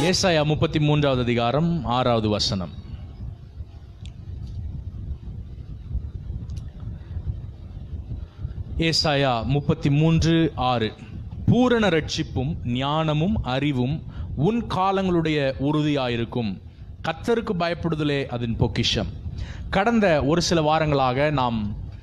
ஏசாயா முப்பத்தி மூன்றாவது அதிகாரம் ஆறாவது வசனம் ஏசாயா முப்பத்தி மூன்று ஆறு பூரண ரட்சிப்பும் ஞானமும் அறிவும் உன் காலங்களுடைய உறுதியாயிருக்கும் கத்தருக்கு பயப்படுதலே அதன் பொக்கிஷம் கடந்த ஒரு சில வாரங்களாக நாம்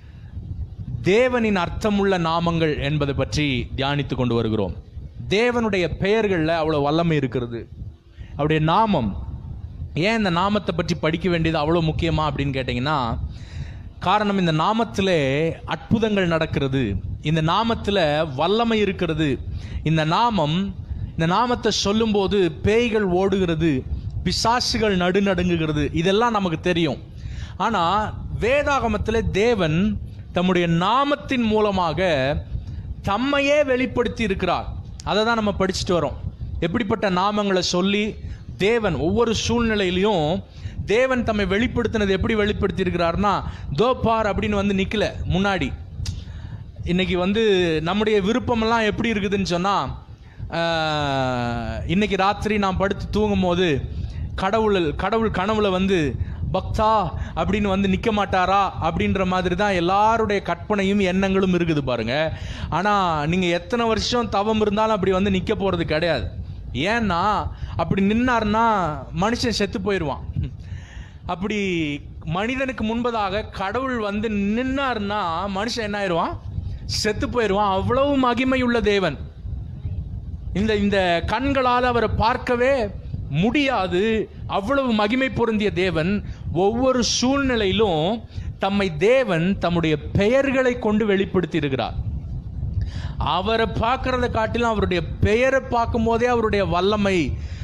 தேவனின் அர்த்தமுள்ள நாமங்கள் என்பதை பற்றி தியானித்து கொண்டு வருகிறோம் தேவனுடைய பெயர்களில் அவ்வளோ வல்லமை இருக்கிறது அவருடைய நாமம் ஏன் இந்த நாமத்தை பற்றி படிக்க வேண்டியது அவ்வளோ முக்கியமா அப்படின்னு கேட்டிங்கன்னா காரணம் இந்த நாமத்திலே அற்புதங்கள் நடக்கிறது இந்த நாமத்தில் வல்லமை இருக்கிறது இந்த நாமம் இந்த நாமத்தை சொல்லும்போது பேய்கள் ஓடுகிறது பிசாசுகள் நடுநடுங்குகிறது இதெல்லாம் நமக்கு தெரியும் ஆனால் வேதாகமத்தில் தேவன் தம்முடைய நாமத்தின் மூலமாக தம்மையே வெளிப்படுத்தி இருக்கிறார் அதை தான் நம்ம படிச்சுட்டு வரோம் எப்படிப்பட்ட நாமங்களை சொல்லி தேவன் ஒவ்வொரு சூழ்நிலையிலையும் தேவன் தம்மை வெளிப்படுத்தினது எப்படி வெளிப்படுத்தி இருக்கிறார்னா தோப்பார் அப்படின்னு வந்து நிற்கல முன்னாடி இன்னைக்கு வந்து நம்முடைய விருப்பமெல்லாம் எப்படி இருக்குதுன்னு சொன்னால் இன்னைக்கு ராத்திரி நான் படுத்து தூங்கும் போது கடவுள் கடவுள் கனவுல வந்து பக்தா அப்படின்னு வந்து நிற்க மாட்டாரா அப்படின்ற மாதிரி தான் எல்லாருடைய கற்பனையும் எண்ணங்களும் இருக்குது பாருங்க ஆனால் நீங்கள் எத்தனை வருஷம் தவம் இருந்தாலும் அப்படி வந்து நிற்க போகிறது கிடையாது ஏன்னா அப்படி நின்னார்னா மனுஷன் செத்து போயிடுவான் அப்படி மனிதனுக்கு முன்பதாக கடவுள் வந்து நின்னார்னா மனுஷன் என்ன ஆயிடுவான் செத்து போயிடுவான் அவ்வளவு மகிமையுள்ள தேவன் இந்த இந்த கண்களால் அவரை பார்க்கவே முடியாது அவ்வளவு மகிமை பொருந்திய தேவன் ஒவ்வொரு சூழ்நிலையிலும் தம்மை தேவன் தம்முடைய பெயர்களை கொண்டு வெளிப்படுத்தி இருக்கிறார் அவரை பார்க்கறத காட்டிலும் அவருடைய பெயரை பார்க்கும் போதே அவருடைய வல்லமை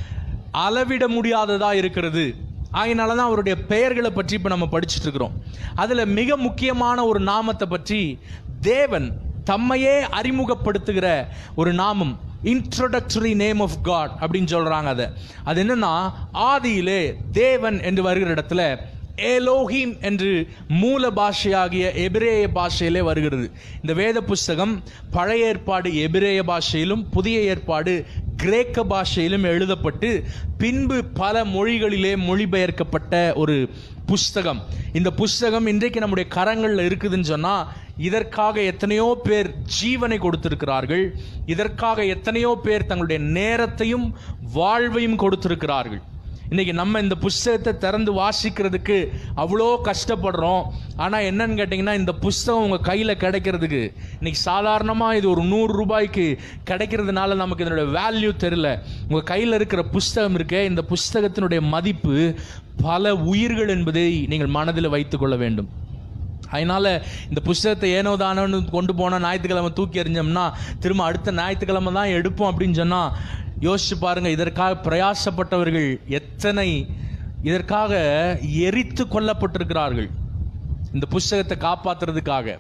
அளவிட முடியாததா இருக்கிறது அதனால தான் அவருடைய பெயர்களை பற்றி இப்போ நம்ம படிச்சுட்டு இருக்கிறோம் அதில் மிக முக்கியமான ஒரு நாமத்தை பற்றி தேவன் தம்மையே அறிமுகப்படுத்துகிற ஒரு நாமம் இன்ட்ரோடக்டரி நேம் ஆஃப் காட் அப்படின்னு சொல்றாங்க அதை அது என்னன்னா ஆதியிலே தேவன் என்று வருகிற இடத்துல ஏலோஹிம் என்று மூல பாஷையாகிய எபிரேய பாஷையிலே வருகிறது இந்த வேத புஸ்தகம் பழைய ஏற்பாடு எபிரேய பாஷையிலும் புதிய ஏற்பாடு கிரேக்க பாஷையிலும் எழுதப்பட்டு பின்பு பல மொழிகளிலே மொழிபெயர்க்கப்பட்ட ஒரு புஸ்தகம் இந்த புஸ்தகம் இன்றைக்கு நம்முடைய கரங்களில் இருக்குதுன்னு சொன்னால் இதற்காக எத்தனையோ பேர் ஜீவனை கொடுத்திருக்கிறார்கள் இதற்காக எத்தனையோ பேர் தங்களுடைய நேரத்தையும் வாழ்வையும் கொடுத்திருக்கிறார்கள் இன்னைக்கு நம்ம இந்த புஸ்தகத்தை திறந்து வாசிக்கிறதுக்கு அவ்வளோ கஷ்டப்படுறோம் ஆனால் என்னன்னு கேட்டிங்கன்னா இந்த புஸ்தகம் உங்கள் கையில் கிடைக்கிறதுக்கு இன்னைக்கு சாதாரணமாக இது ஒரு நூறு ரூபாய்க்கு கிடைக்கிறதுனால நமக்கு இதனுடைய வேல்யூ தெரியல உங்கள் கையில் இருக்கிற புஸ்தகம் இருக்கே இந்த புஸ்தகத்தினுடைய மதிப்பு பல உயிர்கள் என்பதை நீங்கள் மனதில் வைத்துக்கொள்ள வேண்டும் அதனால இந்த புஸ்தகத்தை ஏனோ தானோன்னு கொண்டு போனால் ஞாயிற்றுக்கிழமை தூக்கி எறிஞ்சோம்னா திரும்ப அடுத்த ஞாயிற்றுக்கிழமை தான் எடுப்போம் அப்படின்னு சொன்னால் யோசிச்சு பாருங்க இதற்காக பிரயாசப்பட்டவர்கள் எத்தனை இதற்காக எரித்து கொல்லப்பட்டிருக்கிறார்கள் இந்த புஸ்தகத்தை காப்பாத்துறதுக்காக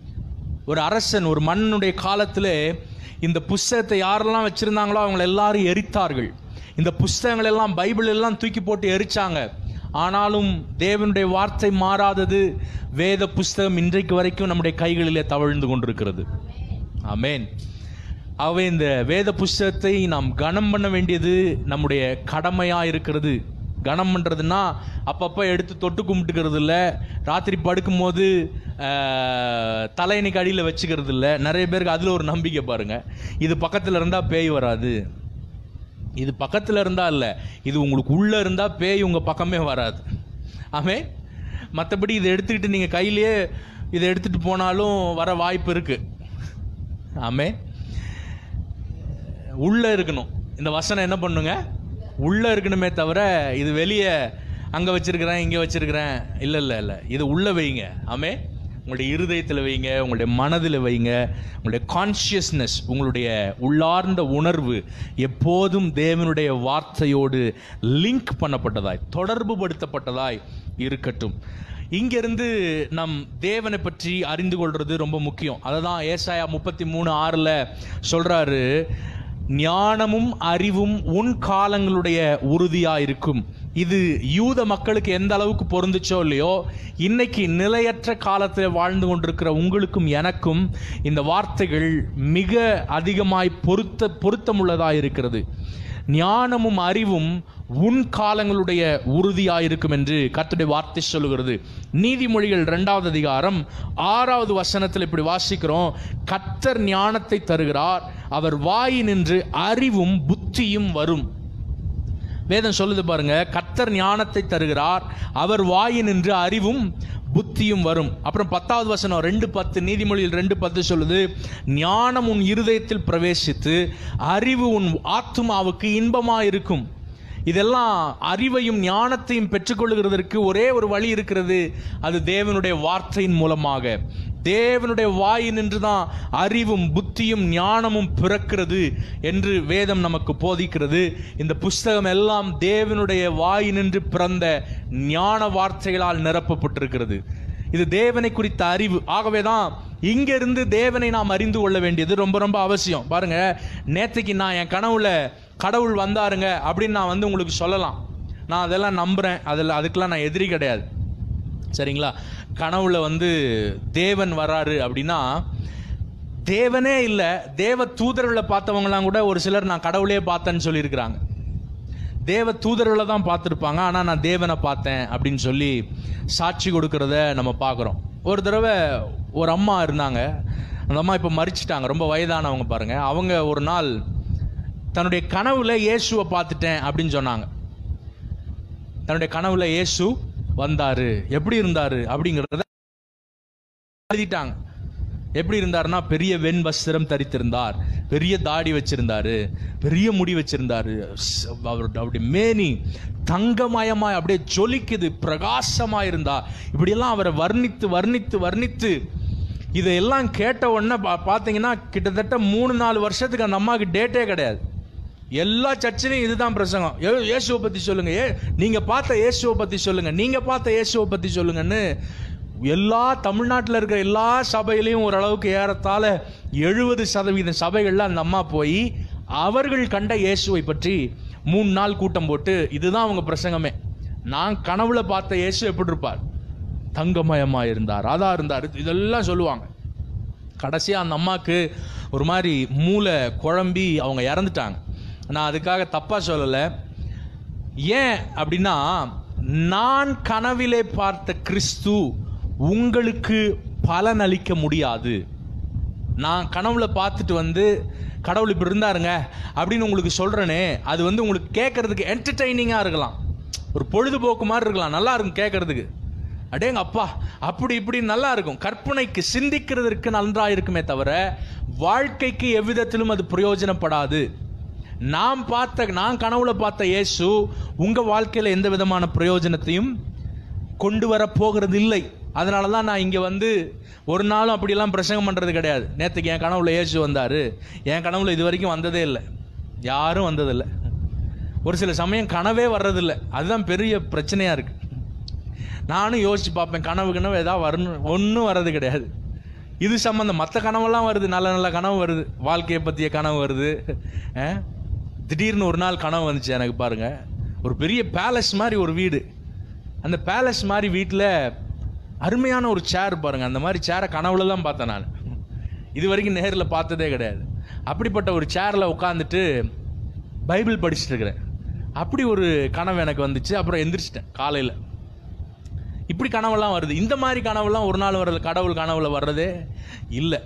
ஒரு அரசன் ஒரு மன்னனுடைய காலத்திலே இந்த புஸ்தகத்தை யாரெல்லாம் வச்சிருந்தாங்களோ அவங்க எல்லாரும் எரித்தார்கள் இந்த புஸ்தகங்கள் எல்லாம் பைபிள் எல்லாம் தூக்கி போட்டு எரிச்சாங்க ஆனாலும் தேவனுடைய வார்த்தை மாறாதது வேத புஸ்தகம் இன்றைக்கு வரைக்கும் நம்முடைய கைகளிலே தவழ்ந்து கொண்டிருக்கிறது ஆமேன் ஆகவே இந்த வேத புஸ்தகத்தை நாம் கனம் பண்ண வேண்டியது நம்முடைய கடமையா இருக்கிறது கனம் பண்ணுறதுன்னா அப்பப்போ எடுத்து தொட்டு கும்பிட்டுக்கிறது இல்லை ராத்திரி படுக்கும்போது ஆஹ், தலையணைக்கு அடியில் வச்சுக்கிறது இல்லை நிறைய பேருக்கு அதில் ஒரு நம்பிக்கை பாருங்க இது பக்கத்தில் இருந்தால் பேய் வராது இது பக்கத்தில் இருந்தால் இல்லை இது உங்களுக்கு உள்ளே இருந்தால் பேய் உங்கள் பக்கமே வராது ஆமே மற்றபடி இதை எடுத்துக்கிட்டு நீங்கள் கையிலேயே இதை எடுத்துகிட்டு போனாலும் வர வாய்ப்பு இருக்குது ஆமே உள்ளே இருக்கணும் இந்த வசனம் என்ன பண்ணுங்க உள்ளே இருக்கணுமே தவிர இது வெளியே அங்கே வச்சிருக்கிறேன் இங்கே வச்சிருக்கிறேன் இல்லை இல்லை இல்லை இது உள்ளே வைங்க ஆமே உங்களுடைய இருதயத்தில் வைங்க உங்களுடைய மனதில் வைங்க உங்களுடைய கான்ஷியஸ்னஸ் உங்களுடைய உள்ளார்ந்த உணர்வு எப்போதும் தேவனுடைய வார்த்தையோடு லிங்க் பண்ணப்பட்டதாய் தொடர்பு படுத்தப்பட்டதாய் இருக்கட்டும் இங்கிருந்து நம் தேவனை பற்றி அறிந்து கொள்றது ரொம்ப முக்கியம் அதை தான் ஏசாயா முப்பத்தி மூணு ஆறில் சொல்கிறாரு ஞானமும் அறிவும் உன் காலங்களுடைய உறுதியா இருக்கும் இது யூத மக்களுக்கு எந்த அளவுக்கு பொருந்துச்சோ இல்லையோ இன்னைக்கு நிலையற்ற காலத்தில் வாழ்ந்து கொண்டிருக்கிற உங்களுக்கும் எனக்கும் இந்த வார்த்தைகள் மிக அதிகமாய் பொருத்த பொருத்தமுள்ளதாக இருக்கிறது ஞானமும் அறிவும் உன் காலங்களுடைய உறுதியாயிருக்கும் என்று கர்த்தருடைய வார்த்தை சொல்லுகிறது நீதிமொழிகள் இரண்டாவது அதிகாரம் ஆறாவது வசனத்தில் இப்படி வாசிக்கிறோம் கர்த்தர் ஞானத்தை தருகிறார் அவர் வாயினின்று அறிவும் புத்தியும் வரும் வேதம் சொல்லுது பாருங்க கர்த்தர் ஞானத்தை தருகிறார் அவர் வாயினின்று அறிவும் புத்தியும் வரும் அப்புறம் பத்தாவது வசனம் ரெண்டு பத்து நீதிமொழியில் ரெண்டு பத்து சொல்லுது ஞானம் உன் இருதயத்தில் பிரவேசித்து அறிவு உன் ஆத்துமாவுக்கு இன்பமாயிருக்கும் இதெல்லாம் அறிவையும் ஞானத்தையும் பெற்றுக்கொள்கிறதற்கு ஒரே ஒரு வழி இருக்கிறது அது தேவனுடைய வார்த்தையின் மூலமாக தேவனுடைய வாயினின்று தான் அறிவும் புத்தியும் ஞானமும் பிறக்கிறது என்று வேதம் நமக்கு போதிக்கிறது இந்த புஸ்தகம் எல்லாம் தேவனுடைய வாயினின்று பிறந்த ஞான வார்த்தைகளால் நிரப்பப்பட்டிருக்கிறது இது தேவனை குறித்த அறிவு ஆகவே தான் இங்கிருந்து தேவனை நாம் அறிந்து கொள்ள வேண்டியது ரொம்ப ரொம்ப அவசியம் பாருங்க நேத்தைக்கு நான் என் கனவுல கடவுள் வந்தாருங்க அப்படின்னு நான் வந்து உங்களுக்கு சொல்லலாம் நான் அதெல்லாம் நம்புறேன் அதில் அதுக்கெல்லாம் நான் எதிரி கிடையாது சரிங்களா கனவுல வந்து தேவன் வராரு அப்படின்னா தேவனே இல்லை தேவ தூதர்களை பார்த்தவங்களாம் கூட ஒரு சிலர் நான் கடவுளே பார்த்தேன்னு சொல்லியிருக்கிறாங்க தேவ தூதர்களை தான் பார்த்துருப்பாங்க ஆனால் நான் தேவனை பார்த்தேன் அப்படின்னு சொல்லி சாட்சி கொடுக்கறத நம்ம பார்க்குறோம் ஒரு தடவை ஒரு அம்மா இருந்தாங்க அந்த அம்மா இப்போ மறிச்சிட்டாங்க ரொம்ப வயதானவங்க பாருங்க அவங்க ஒரு நாள் தன்னுடைய கனவுல இயேசுவை பார்த்துட்டேன் அப்படின்னு சொன்னாங்க தன்னுடைய கனவுல இயேசு வந்தாரு எப்படி இருந்தாரு அப்படிங்கிறத எழுதிட்டாங்க எப்படி இருந்தாருன்னா பெரிய வெண் வஸ்திரம் தரித்திருந்தார் பெரிய தாடி வச்சிருந்தாரு பெரிய முடி வச்சிருந்தாரு ஸ்- அவர் அப்படி மேனி தங்கமயமாய் அப்படியே ஜொலிக்குது பிரகாசமா இருந்தா இப்படியெல்லாம் அவரை வர்ணித்து வர்ணித்து வர்ணித்து இதையெல்லாம் கேட்ட உடனே பா- பார்த்தீங்கன்னா கிட்டத்தட்ட மூணு நாலு வருஷத்துக்கு அந்த அம்மாவுக்கு டேட்டே கிடையாது எல்லா சர்ச்சிலையும் இதுதான் பிரசங்கம் ஏ- இயேசுவை பத்தி சொல்லுங்க ஏ நீங்க பார்த்த இயேசுவை பத்தி சொல்லுங்க நீங்க பார்த்த இயேசுவை பத்தி சொல்லுங்கன்னு எல்லா தமிழ்நாட்டில் இருக்கிற எல்லா சபையிலையும் ஓரளவுக்கு ஏறத்தாழ எழுபது சதவீத சபைகள்ல அந்த அம்மா போய் அவர்கள் கண்ட இயேசுவை பற்றி மூணு நாள் கூட்டம் போட்டு இதுதான் அவங்க பிரசங்கமே நான் கனவுல பார்த்த இயேசு எப்படி இருப்பார் தங்கமயமா இருந்தார் அதா இருந்தார் இதெல்லாம் சொல்லுவாங்க கடைசியாக அந்த அம்மாவுக்கு ஒரு மாதிரி மூளை குழம்பி அவங்க இறந்துட்டாங்க நான் அதுக்காக தப்பாக சொல்லலை ஏன் அப்படின்னா நான் கனவிலே பார்த்த கிறிஸ்து உங்களுக்கு பலனளிக்க முடியாது நான் கனவுல பார்த்துட்டு வந்து கடவுள் இப்படி இருந்தாருங்க அப்படின்னு உங்களுக்கு சொல்றேனே அது வந்து உங்களுக்கு கேட்கறதுக்கு என்டர்டைனிங்காக இருக்கலாம் ஒரு பொழுதுபோக்கு மாதிரி இருக்கலாம் நல்லா இருக்கும் கேட்கறதுக்கு அடேங்க அப்பா அப்படி இப்படி நல்லா இருக்கும் கற்பனைக்கு சிந்திக்கிறதற்கு நன்றா இருக்குமே தவிர வாழ்க்கைக்கு எவ்விதத்திலும் அது பிரயோஜனப்படாது நாம் பார்த்த நான் கனவுல பார்த்த இயேசு உங்க வாழ்க்கையில எந்த விதமான பிரயோஜனத்தையும் கொண்டு வர போகிறது இல்லை அதனால தான் நான் இங்கே வந்து ஒரு நாளும் அப்படிலாம் பிரசங்கம் பண்ணுறது கிடையாது நேற்றுக்கு என் கனவுல இயேசு வந்தார் என் கனவுல இது வரைக்கும் வந்ததே இல்லை யாரும் வந்ததில்லை ஒரு சில சமயம் கனவே வர்றதில்லை அதுதான் பெரிய பிரச்சனையாக இருக்குது நானும் யோசிச்சு பார்ப்பேன் கனவு கனவு ஏதாவது வரணும் ஒன்றும் வர்றது கிடையாது இது சம்மந்தம் மற்ற கனவெல்லாம் வருது நல்ல நல்ல கனவு வருது வாழ்க்கையை பற்றிய கனவு வருது அஹ்? திடீர்னு ஒரு நாள் கனவு வந்துச்சு எனக்கு பாருங்க ஒரு பெரிய பேலஸ் மாதிரி ஒரு வீடு அந்த பேலஸ் மாதிரி வீட்டில் அருமையான ஒரு சேர் பாருங்க அந்த மாதிரி சேரை கனவுல தான் பார்த்தேன் நான் இது வரைக்கும் நேரில் பார்த்ததே கிடையாது அப்படிப்பட்ட ஒரு சேரில் உட்காந்துட்டு பைபிள் படிச்சுட்டு இருக்கிறேன் அப்படி ஒரு கனவு எனக்கு வந்துச்சு அப்புறம் எந்திரிச்சிட்டேன் காலையில் இப்படி கனவெல்லாம் வருது இந்த மாதிரி கனவெல்லாம் ஒரு நாள் வர்றது கடவுள் கனவுல வர்றதே இல்லை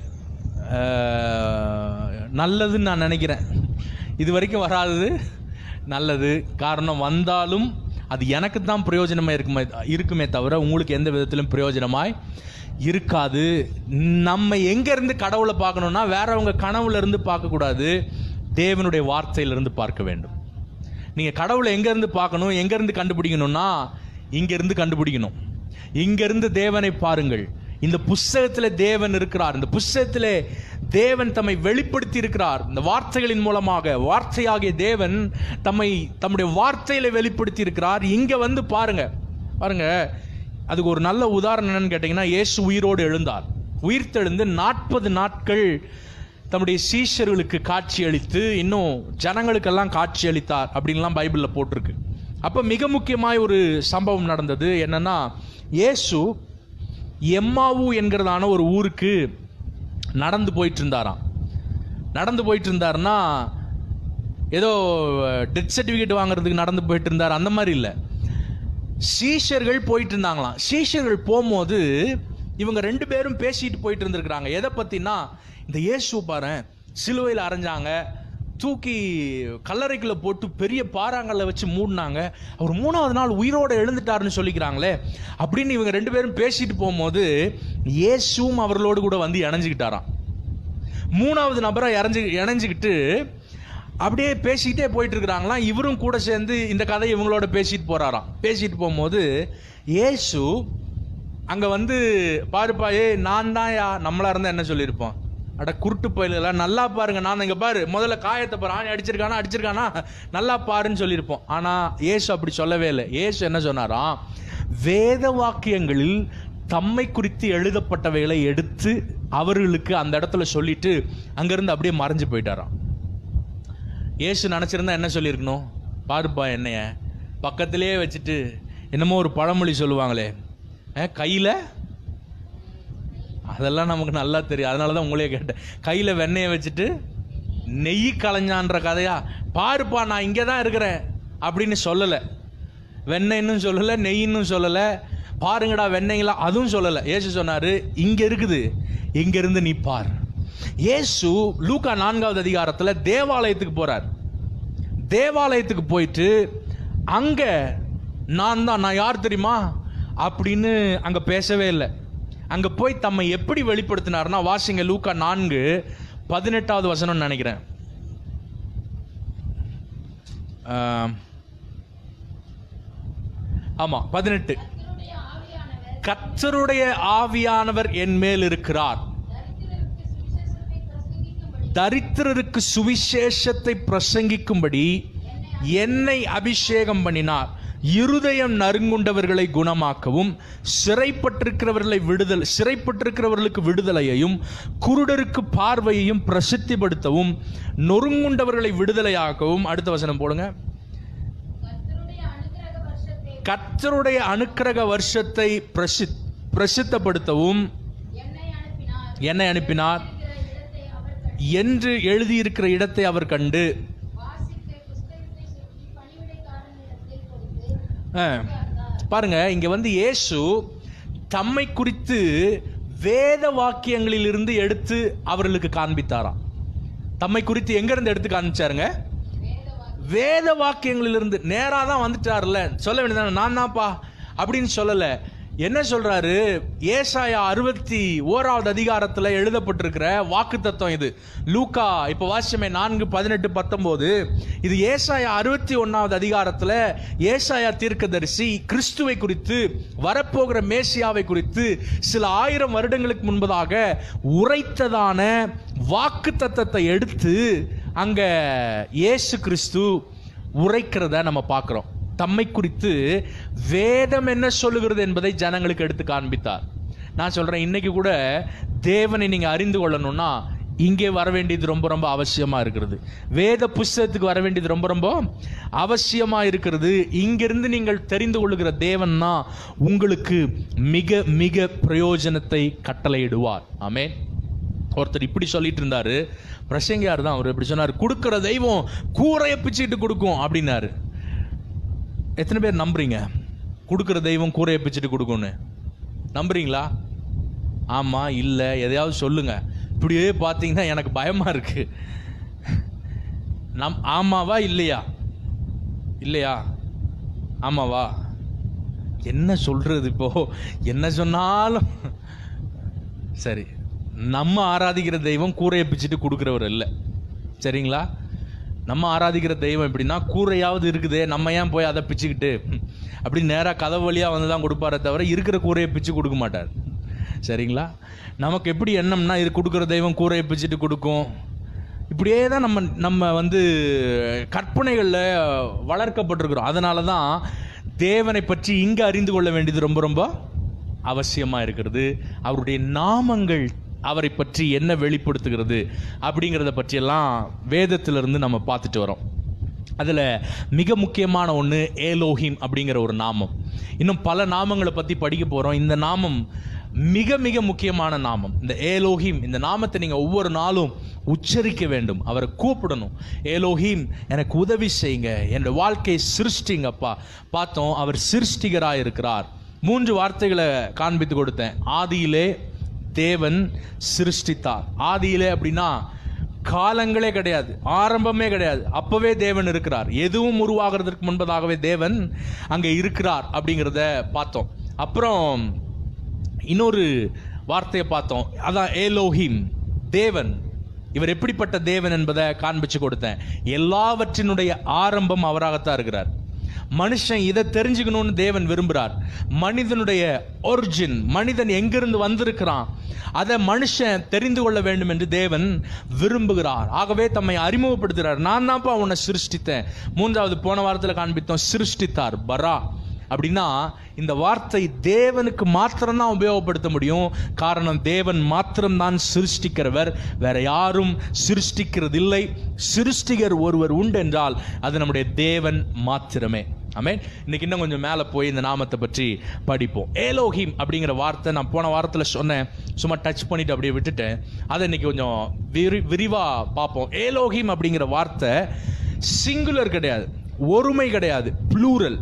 நல்லதுன்னு நான் நினைக்கிறேன் இது வரைக்கும் வராதது நல்லது காரணம் வந்தாலும் அது எனக்கு தான் பிரயோஜனமாக இருக்குமே இருக்குமே தவிர உங்களுக்கு எந்த விதத்திலும் பிரயோஜனமாய் இருக்காது நம்ம எங்கேருந்து கடவுளை பார்க்கணும்னா வேறவங்க கனவுல இருந்து பார்க்கக்கூடாது தேவனுடைய வார்த்தையிலிருந்து பார்க்க வேண்டும் நீங்கள் கடவுளை எங்கேருந்து பார்க்கணும் எங்கேருந்து கண்டுபிடிக்கணும்னா இங்கேருந்து கண்டுபிடிக்கணும் இங்கேருந்து தேவனை பாருங்கள் இந்த புஸ்தகத்தில் தேவன் இருக்கிறார் இந்த புஸ்தகத்திலே தேவன் தம்மை வெளிப்படுத்தி இருக்கிறார் இந்த வார்த்தைகளின் மூலமாக வார்த்தையாகிய தேவன் தம்மை தம்முடைய வார்த்தையில வெளிப்படுத்தி இருக்கிறார் இங்க வந்து பாருங்க பாருங்க அதுக்கு ஒரு நல்ல உதாரணம் என்னன்னு கேட்டிங்கன்னா இயேசு உயிரோடு எழுந்தார் உயிர்த்தெழுந்து நாற்பது நாட்கள் தம்முடைய சீஷர்களுக்கு காட்சி அளித்து இன்னும் ஜனங்களுக்கெல்லாம் காட்சி அளித்தார் அப்படின்லாம் பைபிளில் போட்டிருக்கு அப்போ மிக முக்கியமாய் ஒரு சம்பவம் நடந்தது என்னன்னா இயேசு எம்மாவு என்கிறதான ஒரு ஊருக்கு நடந்து போயிட்டு இருந்தாராம் நடந்து போயிட்டு இருந்தாருன்னா ஏதோ டெத் சர்டிஃபிகேட் வாங்குறதுக்கு நடந்து போயிட்டு இருந்தார் அந்த மாதிரி இல்லை சீஷர்கள் போயிட்டு இருந்தாங்களாம் சீஷர்கள் போகும்போது இவங்க ரெண்டு பேரும் பேசிட்டு போயிட்டு இருந்திருக்கிறாங்க எதை பத்தினா இந்த இயேசு பாரு சிலுவையில் அரைஞ்சாங்க தூக்கி கல்லறைக்குள்ள போட்டு பெரிய பாறாங்கல்ல வச்சு மூடினாங்க அவர் மூணாவது நாள் உயிரோட எழுந்துட்டாருன்னு சொல்லிக்கிறாங்களே அப்படின்னு இவங்க ரெண்டு பேரும் பேசிட்டு போகும்போது இயேசுவும் அவர்களோடு கூட வந்து இணைஞ்சுக்கிட்டாராம் மூணாவது நபரா இறஞ்சு இணைஞ்சுக்கிட்டு அப்படியே பேசிக்கிட்டே போயிட்டு இருக்கிறாங்களாம் இவரும் கூட சேர்ந்து இந்த கதையை இவங்களோட பேசிட்டு போறாராம் பேசிட்டு போகும்போது இயேசு அங்க வந்து பாருப்பா ஏய் நான் தான் யா நம்மளா இருந்தா என்ன சொல்லியிருப்போம் அட குருட்டு பயிலெல்லாம் நல்லா பாருங்க நான் இங்க பாரு முதல்ல காயத்தை பாரு ஆணி அடிச்சிருக்கானா அடிச்சிருக்கானா நல்லா பாருன்னு சொல்லியிருப்போம் ஆனா இயேசு அப்படி சொல்லவே இல்லை இயேசு என்ன சொன்னாராம் வேத வாக்கியங்களில் தம்மை குறித்து எழுதப்பட்டவைகளை எடுத்து அவர்களுக்கு அந்த இடத்துல சொல்லிட்டு அங்கிருந்து அப்படியே மறைஞ்சு போயிட்டாராம் இயேசு நினச்சிருந்தா என்ன சொல்லியிருக்கணும் பாருப்பா என்னைய பக்கத்திலேயே வச்சுட்டு என்னமோ ஒரு பழமொழி சொல்லுவாங்களே கையில் அதெல்லாம் நமக்கு நல்லா தெரியும் அதனால தான் உங்களே கேட்டேன் கையில் வெண்ணெயை வச்சுட்டு நெய் கலைஞ்சான்ற கதையா பாருப்பா நான் இங்கே தான் இருக்கிறேன் அப்படின்னு சொல்லலை வெண்ணெய்னும் சொல்லலை நெய்ன்னு சொல்லலை பாருங்கடா வெண்ணெய்ங்களா அதுவும் சொல்லலை ஏசு சொன்னார் இங்கே இருக்குது இங்கேருந்து நீ பார் இயேசு லூக்கா நான்காவது அதிகாரத்தில் தேவாலயத்துக்கு போறார் தேவாலயத்துக்கு போயிட்டு அங்க நான் தான் நான் யார் தெரியுமா அப்படின்னு அங்க பேசவே இல்லை அங்க போய் தம்மை எப்படி வெளிப்படுத்தினார்னா வாசிங்க லூக்கா நான்கு பதினெட்டாவது வசனம்னு நினைக்கிறேன் ஆம். ஆமா பதினெட்டு கர்த்தருடைய ஆவியானவர் என் மேல் இருக்கிறார் தரித்திரருக்கு சுவிசேஷத்தை பிரசங்கிக்கும்படி என்னை அபிஷேகம் பண்ணினார் இருதயம் நறுங்குண்டவர்களை குணமாக்கவும் சிறைப்பட்டிருக்கிறவர்களை விடுதல் சிறைப்பட்டிருக்கிறவர்களுக்கு விடுதலையையும் குருடருக்கு பார்வையையும் பிரசித்திப்படுத்தவும் நொறுங்குண்டவர்களை விடுதலையாக்கவும் அடுத்த வசனம் போடுங்க கர்த்தருடைய அனுக்கிரக வருஷத்தை பிரசி பிரசித்தப்படுத்தவும் என்னை அனுப்பினார் என்று எழுதியிருக்கிற இடத்தை அவர் கண்டு ஆ, பாருங்க இங்க வந்து இயேசு தம்மை குறித்து வேத வாக்கியங்களிலிருந்து எடுத்து அவர்களுக்கு காண்பித்தாராம் தம்மை குறித்து எங்க இருந்து எடுத்து காண்பிச்சாருங்க வேத வாக்கியங்களிலிருந்து நேரா தான் வந்துட்டார்ல சொல்ல வேண்டியதானே நான் தான்ப்பா அப்படின்னு சொல்லல என்ன சொல்றாரு ஏசாயா அறுபத்தி ஓராவது அதிகாரத்துல எழுதப்பட்டிருக்கிற வாக்கு தத்துவம் இது லூக்கா இப்ப வாசியமே நான்கு பதினெட்டு பத்தொன்பது இது ஏசாயா அறுபத்தி ஒன்னாவது அதிகாரத்துல ஏசாயா தீர்க்கதரிசி கிறிஸ்துவை குறித்து வரப்போகிற மேசியாவை குறித்து சில ஆயிரம் வருடங்களுக்கு முன்பதாக உரைத்ததான வாக்கு தத்தத்தை எடுத்து அங்க இயேசு கிறிஸ்து உரைக்கிறத நம்ம பார்க்கிறோம் தம்மை குறித்து வேதம் என்ன சொல்லுகிறது என்பதை ஜனங்களுக்கு எடுத்து காண்பித்தார் நான் சொல்றேன் இன்னைக்கு கூட தேவனை நீங்க அறிந்து கொள்ளணும்னா இங்கே வர வேண்டியது ரொம்ப ரொம்ப அவசியமா இருக்கிறது வேத புஸ்தகத்துக்கு வர வேண்டியது ரொம்ப ரொம்ப அவசியமா இருக்கிறது இங்கிருந்து நீங்கள் தெரிந்து கொள்ளுகிற தேவன் தான் உங்களுக்கு மிக மிக பிரயோஜனத்தை கட்டளையிடுவார் ஆமென் ஒருத்தர் இப்படி சொல்லிட்டு இருந்தாரு பிரசங்கியார் தான் அவர் இப்படி சொன்னார் கொடுக்கிற தெய்வம் கூரையை பிச்சுட்டு கொடுக்கும் அப்படின்னாரு எத்தனை பேர் நம்புறீங்க கொடுக்கிற தெய்வம் கூரையை பிச்சுட்டு கொடுக்கும்னு நம்புறீங்களா ஆமா இல்லை எதையாவது சொல்லுங்க இப்படியே பார்த்தீங்கன்னா எனக்கு பயமா இருக்கு நம் ஆமாவா இல்லையா இல்லையா ஆமாவா என்ன சொல்றது இப்போ என்ன சொன்னாலும் சரி நம்ம ஆராதிக்கிற தெய்வம் கூரையை பிச்சுட்டு கொடுக்குறவர் இல்லை சரிங்களா நம்ம ஆராதிக்கிற தெய்வம் எப்படின்னா கூரையாவது இருக்குதே நம்ம ஏன் போய் அதை பிச்சுக்கிட்டு அப்படி நேராக கதவு வழியாக வந்து தான் கொடுப்பாரே தவிர இருக்கிற கூரையை பிச்சு கொடுக்க மாட்டார் சரிங்களா நமக்கு எப்படி எண்ணம்னா இது கொடுக்குற தெய்வம் கூரையை பிச்சுட்டு கொடுக்கும் இப்படியே தான் நம்ம நம்ம வந்து கற்பனைகளில் வளர்க்கப்பட்டிருக்கிறோம் அதனால தான் தேவனை பற்றி இங்கே அறிந்து கொள்ள வேண்டியது ரொம்ப ரொம்ப அவசியமாக இருக்கிறது அவருடைய நாமங்கள் அவரை பற்றி என்ன வெளிப்படுத்துகிறது அப்படிங்கிறத பற்றியெல்லாம் வேதத்திலிருந்து நம்ம பார்த்துட்டு வரோம் அதில் மிக முக்கியமான ஒன்று ஏலோஹிம் அப்படிங்கிற ஒரு நாமம் இன்னும் பல நாமங்களை பற்றி படிக்க போகிறோம் இந்த நாமம் மிக மிக முக்கியமான நாமம் இந்த ஏலோஹிம் இந்த நாமத்தை நீங்க ஒவ்வொரு நாளும் உச்சரிக்க வேண்டும் அவரை கூப்பிடணும் ஏலோஹிம் எனக்கு உதவி செய்யுங்க என்னோட வாழ்க்கையை சிருஷ்டிங்கப்பா பார்த்தோம் அவர் சிருஷ்டிகராக இருக்கிறார் மூன்று வார்த்தைகளை காண்பித்து கொடுத்தேன் ஆதியிலே தேவன் சிருஷ்டித்தார் ஆதியிலே அப்படின்னா காலங்களே கிடையாது ஆரம்பமே கிடையாது அப்பவே தேவன் இருக்கிறார் எதுவும் உருவாகிறதுக்கு முன்பதாகவே தேவன் அங்கே இருக்கிறார் அப்படிங்கிறத பார்த்தோம் அப்புறம் இன்னொரு வார்த்தையை பார்த்தோம் அதான் ஏலோஹிம் தேவன் இவர் எப்படிப்பட்ட தேவன் என்பதை காண்பிச்சு கொடுத்தேன் எல்லாவற்றினுடைய ஆரம்பம் அவராகத்தான் இருக்கிறார் மனுஷன் இதை தெரிஞ்சுக்கணும்னு தேவன் விரும்புகிறார் மனிதனுடைய ஒரிஜின் மனிதன் எங்கிருந்து வந்திருக்கிறான் அதை மனுஷன் தெரிந்து கொள்ள வேண்டும் என்று தேவன் விரும்புகிறார் ஆகவே தம்மை அறிமுகப்படுத்துகிறார் நான் தான்ப்பா உன்னை சிருஷ்டித்தேன் மூன்றாவது போன வாரத்தில் காண்பித்தோம் சிருஷ்டித்தார் பரா அப்படின்னா இந்த வார்த்தை தேவனுக்கு மாத்திரம்தான் உபயோகப்படுத்த முடியும் காரணம் தேவன் மாத்திரம்தான் சிருஷ்டிக்கிறவர் வேற யாரும் சிருஷ்டிக்கிறதில்லை சிருஷ்டிகர் ஒருவர் உண்டு என்றால் அது நம்முடைய தேவன் மாத்திரமே ஆமென் இன்னைக்கு இன்னும் கொஞ்சம் மேலே போய் இந்த நாமத்தை பற்றி படிப்போம் ஏலோஹிம் அப்படிங்கிற வார்த்தை நான் போன வாரத்தில் சொன்னேன் சும்மா டச் பண்ணிட்டு அப்படியே விட்டுட்டேன் அதை இன்னைக்கு கொஞ்சம் விரி விரிவாக பார்ப்போம் ஏலோஹிம் அப்படிங்கிற வார்த்தை சிங்குலர் கிடையாது ஒருமை கிடையாது ப்ளூரல்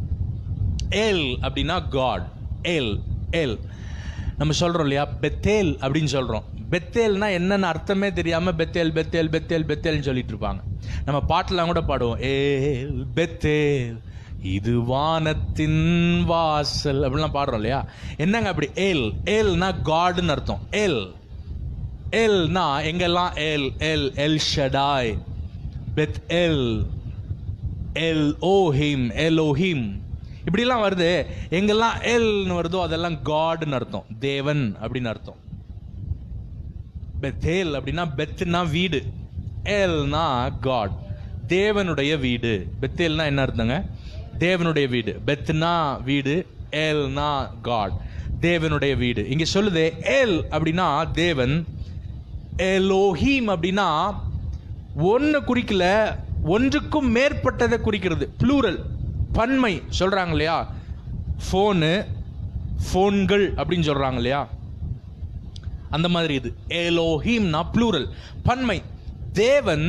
எல் அப்படின்னா காட் எல் எல் நம்ம சொல்றோம் இல்லையா பெத்தேல் அப்படின்னு சொல்றோம் பெத்தேல்னா என்னன்னு அர்த்தமே தெரியாம பெத்தேல் பெத்தேல் பெத்தேல் பெத்தேல்னு சொல்லிட்டு இருப்பாங்க நம்ம பாட்டெல்லாம் கூட பாடுவோம் ஏல் பெத்தேல் இது வானத்தின் வாசல் அப்படிலாம் பாடுறோம் இல்லையா என்னங்க அப்படி ஏல் ஏல்னா காடுன்னு அர்த்தம் எல் எல்னா எங்கெல்லாம் El El El Shaddai Beth El El ஓஹிம் எலோஹிம் இப்படிலாம் வருது எங்கெல்லாம் எல்னு வருதோ அதெல்லாம் காட்னு அர்த்தம் தேவன் அப்படின்னு அர்த்தம் பெத்தேல் அப்படின்னா பெத்துனா வீடு எல்னா காட் தேவனுடைய வீடு பெத்தேல்னா என்ன அர்த்தங்க தேவனுடைய வீடு பெத்துனா வீடு எல்னா காட் தேவனுடைய வீடு இங்க சொல்லுது எல் அப்படின்னா தேவன் எலோஹீம் அப்படின்னா ஒன்று குறிக்கல ஒன்றுக்கும் மேற்பட்டதை குறிக்கிறது ப்ளூரல் பன்மை சொல்றாங்க இல்லையா ஃபோனு ஃபோன்கள் அப்படின்னு சொல்றாங்க இல்லையா அந்த மாதிரி இது ஏலோஹீம்னா ப்ளூரல் பன்மை தேவன்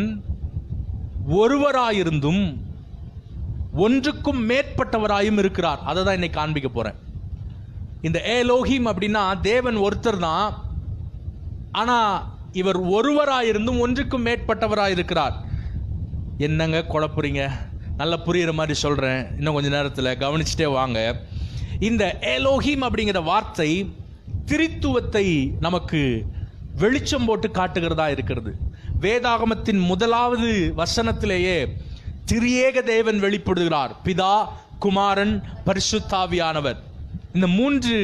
ஒருவராயிருந்தும் ஒன்றுக்கும் மேற்பட்டவராயும் இருக்கிறார் அதை தான் இன்னைக்கு காண்பிக்க போறேன் இந்த ஏலோஹீம் அப்படின்னா தேவன் ஒருத்தர் தான் ஆனா இவர் ஒருவராயிருந்தும் ஒன்றுக்கும் மேற்பட்டவராயிருக்கிறார் என்னங்க குழப்புறீங்க நல்லா புரியுற மாதிரி சொல்றேன் இன்னும் கொஞ்ச நேரத்தில் கவனிச்சுட்டே வாங்க இந்த ஏலோஹீம் அப்படிங்கிற வார்த்தை திரித்துவத்தை நமக்கு வெளிச்சம் போட்டு காட்டுகிறதா இருக்கிறது வேதாகமத்தின் முதலாவது வசனத்திலேயே திரியேக தேவன் வெளிப்படுகிறார் பிதா குமாரன் பரிசுத்தாவியானவர் இந்த மூன்று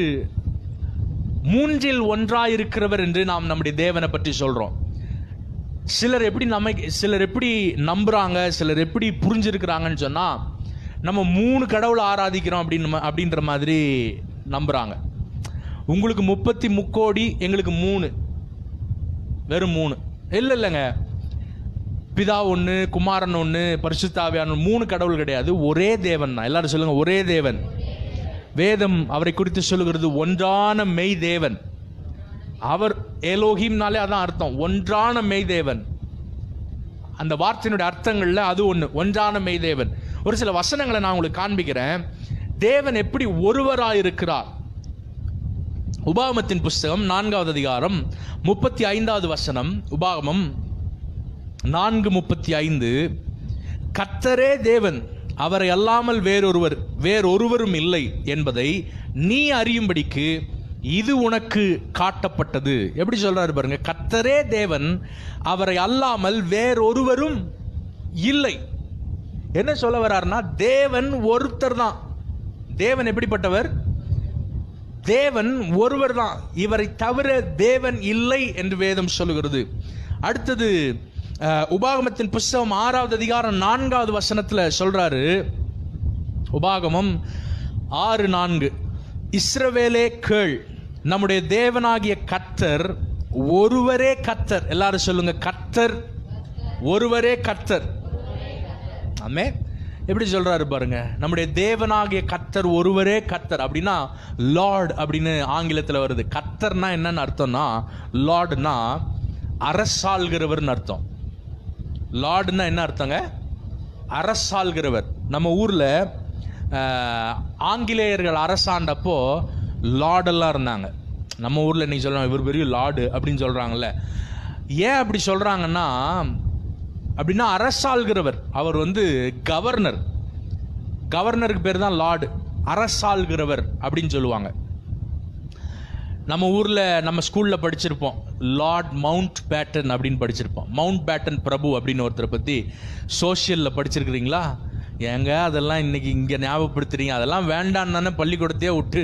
மூன்றில் ஒன்றாயிருக்கிறவர் என்று நாம் நம்முடைய தேவனை பற்றி சொல்றோம் சிலர் எப்படி நம்ம சிலர் எப்படி நம்புறாங்க சிலர் எப்படி புரிஞ்சிருக்கிறாங்கன்னு சொன்னா நம்ம மூணு கடவுளை ஆராதிக்கிறோம் அப்படின்னு அப்படின்ற மாதிரி நம்புறாங்க உங்களுக்கு முப்பத்தி முக்கோடி எங்களுக்கு மூணு வெறும் மூணு இல்லை இல்லைங்க பிதா ஒன்று குமாரன் ஒன்று பரிசுத்தாவியான மூணு கடவுள் கிடையாது ஒரே தேவன் தான் எல்லாரும் சொல்லுங்க ஒரே தேவன் வேதம் அவரை குறித்து சொல்லுகிறது ஒன்றான மெய் தேவன் அவர் ஏலோஹிம்னாலே அதான் அர்த்தம் ஒன்றான மெய் தேவன் அந்த வார்த்தையினுடைய அர்த்தங்கள்ல அது ஒன்று ஒன்றான மெய் தேவன் ஒரு சில வசனங்களை நான் உங்களுக்கு காண்பிக்கிறேன் தேவன் எப்படி ஒருவராயிருக்கிறார் உபாகமத்தின் புஸ்தகம் நான்காவது அதிகாரம் முப்பத்தி ஐந்தாவது வசனம் உபாகமம் நான்கு முப்பத்தி ஐந்து கர்த்தரே தேவன் அவரை அல்லாமல் வேறொருவர் வேறொருவரும் இல்லை என்பதை நீ அறியும்படிக்கு இது உனக்கு காட்டப்பட்டது எப்படி சொல்றாரு பாருங்க கர்த்தரே தேவன் அவரை அல்லாமல் வேறொருவரும் இல்லை என்ன சொல்ல வர்றாருன்னா தேவன் ஒருத்தர் தான் தேவன் எப்படிப்பட்டவர் தேவன் ஒருவர் தான் இவரை தவிர தேவன் இல்லை என்று வேதம் சொல்லுகிறது அடுத்தது அஹ், உபாகமத்தின் புஸ்தகம் ஆறாவது அதிகாரம் நான்காவது வசனத்துல சொல்றாரு உபாகமம் ஆறு நான்கு இஸ்ரவேலே கேள் நம்முடைய தேவனாகிய கர்த்தர் ஒருவரே கர்த்தர் எல்லாரும் சொல்லுங்க கர்த்தர் ஒருவரே கர்த்தர் ஆமே எப்படி சொல்றாரு பாருங்க நம்முடைய தேவனாகிய கர்த்தர் ஒருவரே கர்த்தர் அப்படின்னா லார்ட் அப்படின்னு ஆங்கிலத்தில் வருது கர்த்தர்னா என்னன்னு அர்த்தம்னா லார்டுனா அரசாள்கிறவர்னு அர்த்தம் லார்டுனா என்ன அர்த்தங்க அரசாள்கிறவர் நம்ம ஊர்ல அஹ், ஆங்கிலேயர்கள் அரசாண்டப்போ லார்டெல்லாம் இருந்தாங்க நம்ம ஊர்ல நீ சொல்லுவாங்க இவர் பெரிய லார்டு அப்படின்னு சொல்றாங்கல்ல ஏன் அப்படி சொல்றாங்கன்னா அப்படின்னா அரசாள்கிறவர் அவர் வந்து கவர்னர் கவர்னருக்கு பேர் தான் லார்டு அரசாள்கிறவர் அப்படின்னு சொல்லுவாங்க நம்ம ஊரில் நம்ம ஸ்கூலில் படிச்சிருப்போம் லார்ட் மவுண்ட் பேட்டன் அப்படின்னு படிச்சிருப்போம் மவுண்ட் பேட்டன் பிரபு அப்படின்னு ஒருத்தரை பற்றி சோஷியலில் படிச்சிருக்கிறீங்களா ஏங்க அதெல்லாம் இன்னைக்கு இங்கே ஞாபகப்படுத்துறீங்க அதெல்லாம் வேண்டான்னு தானே பள்ளிக்கூடத்தையே விட்டு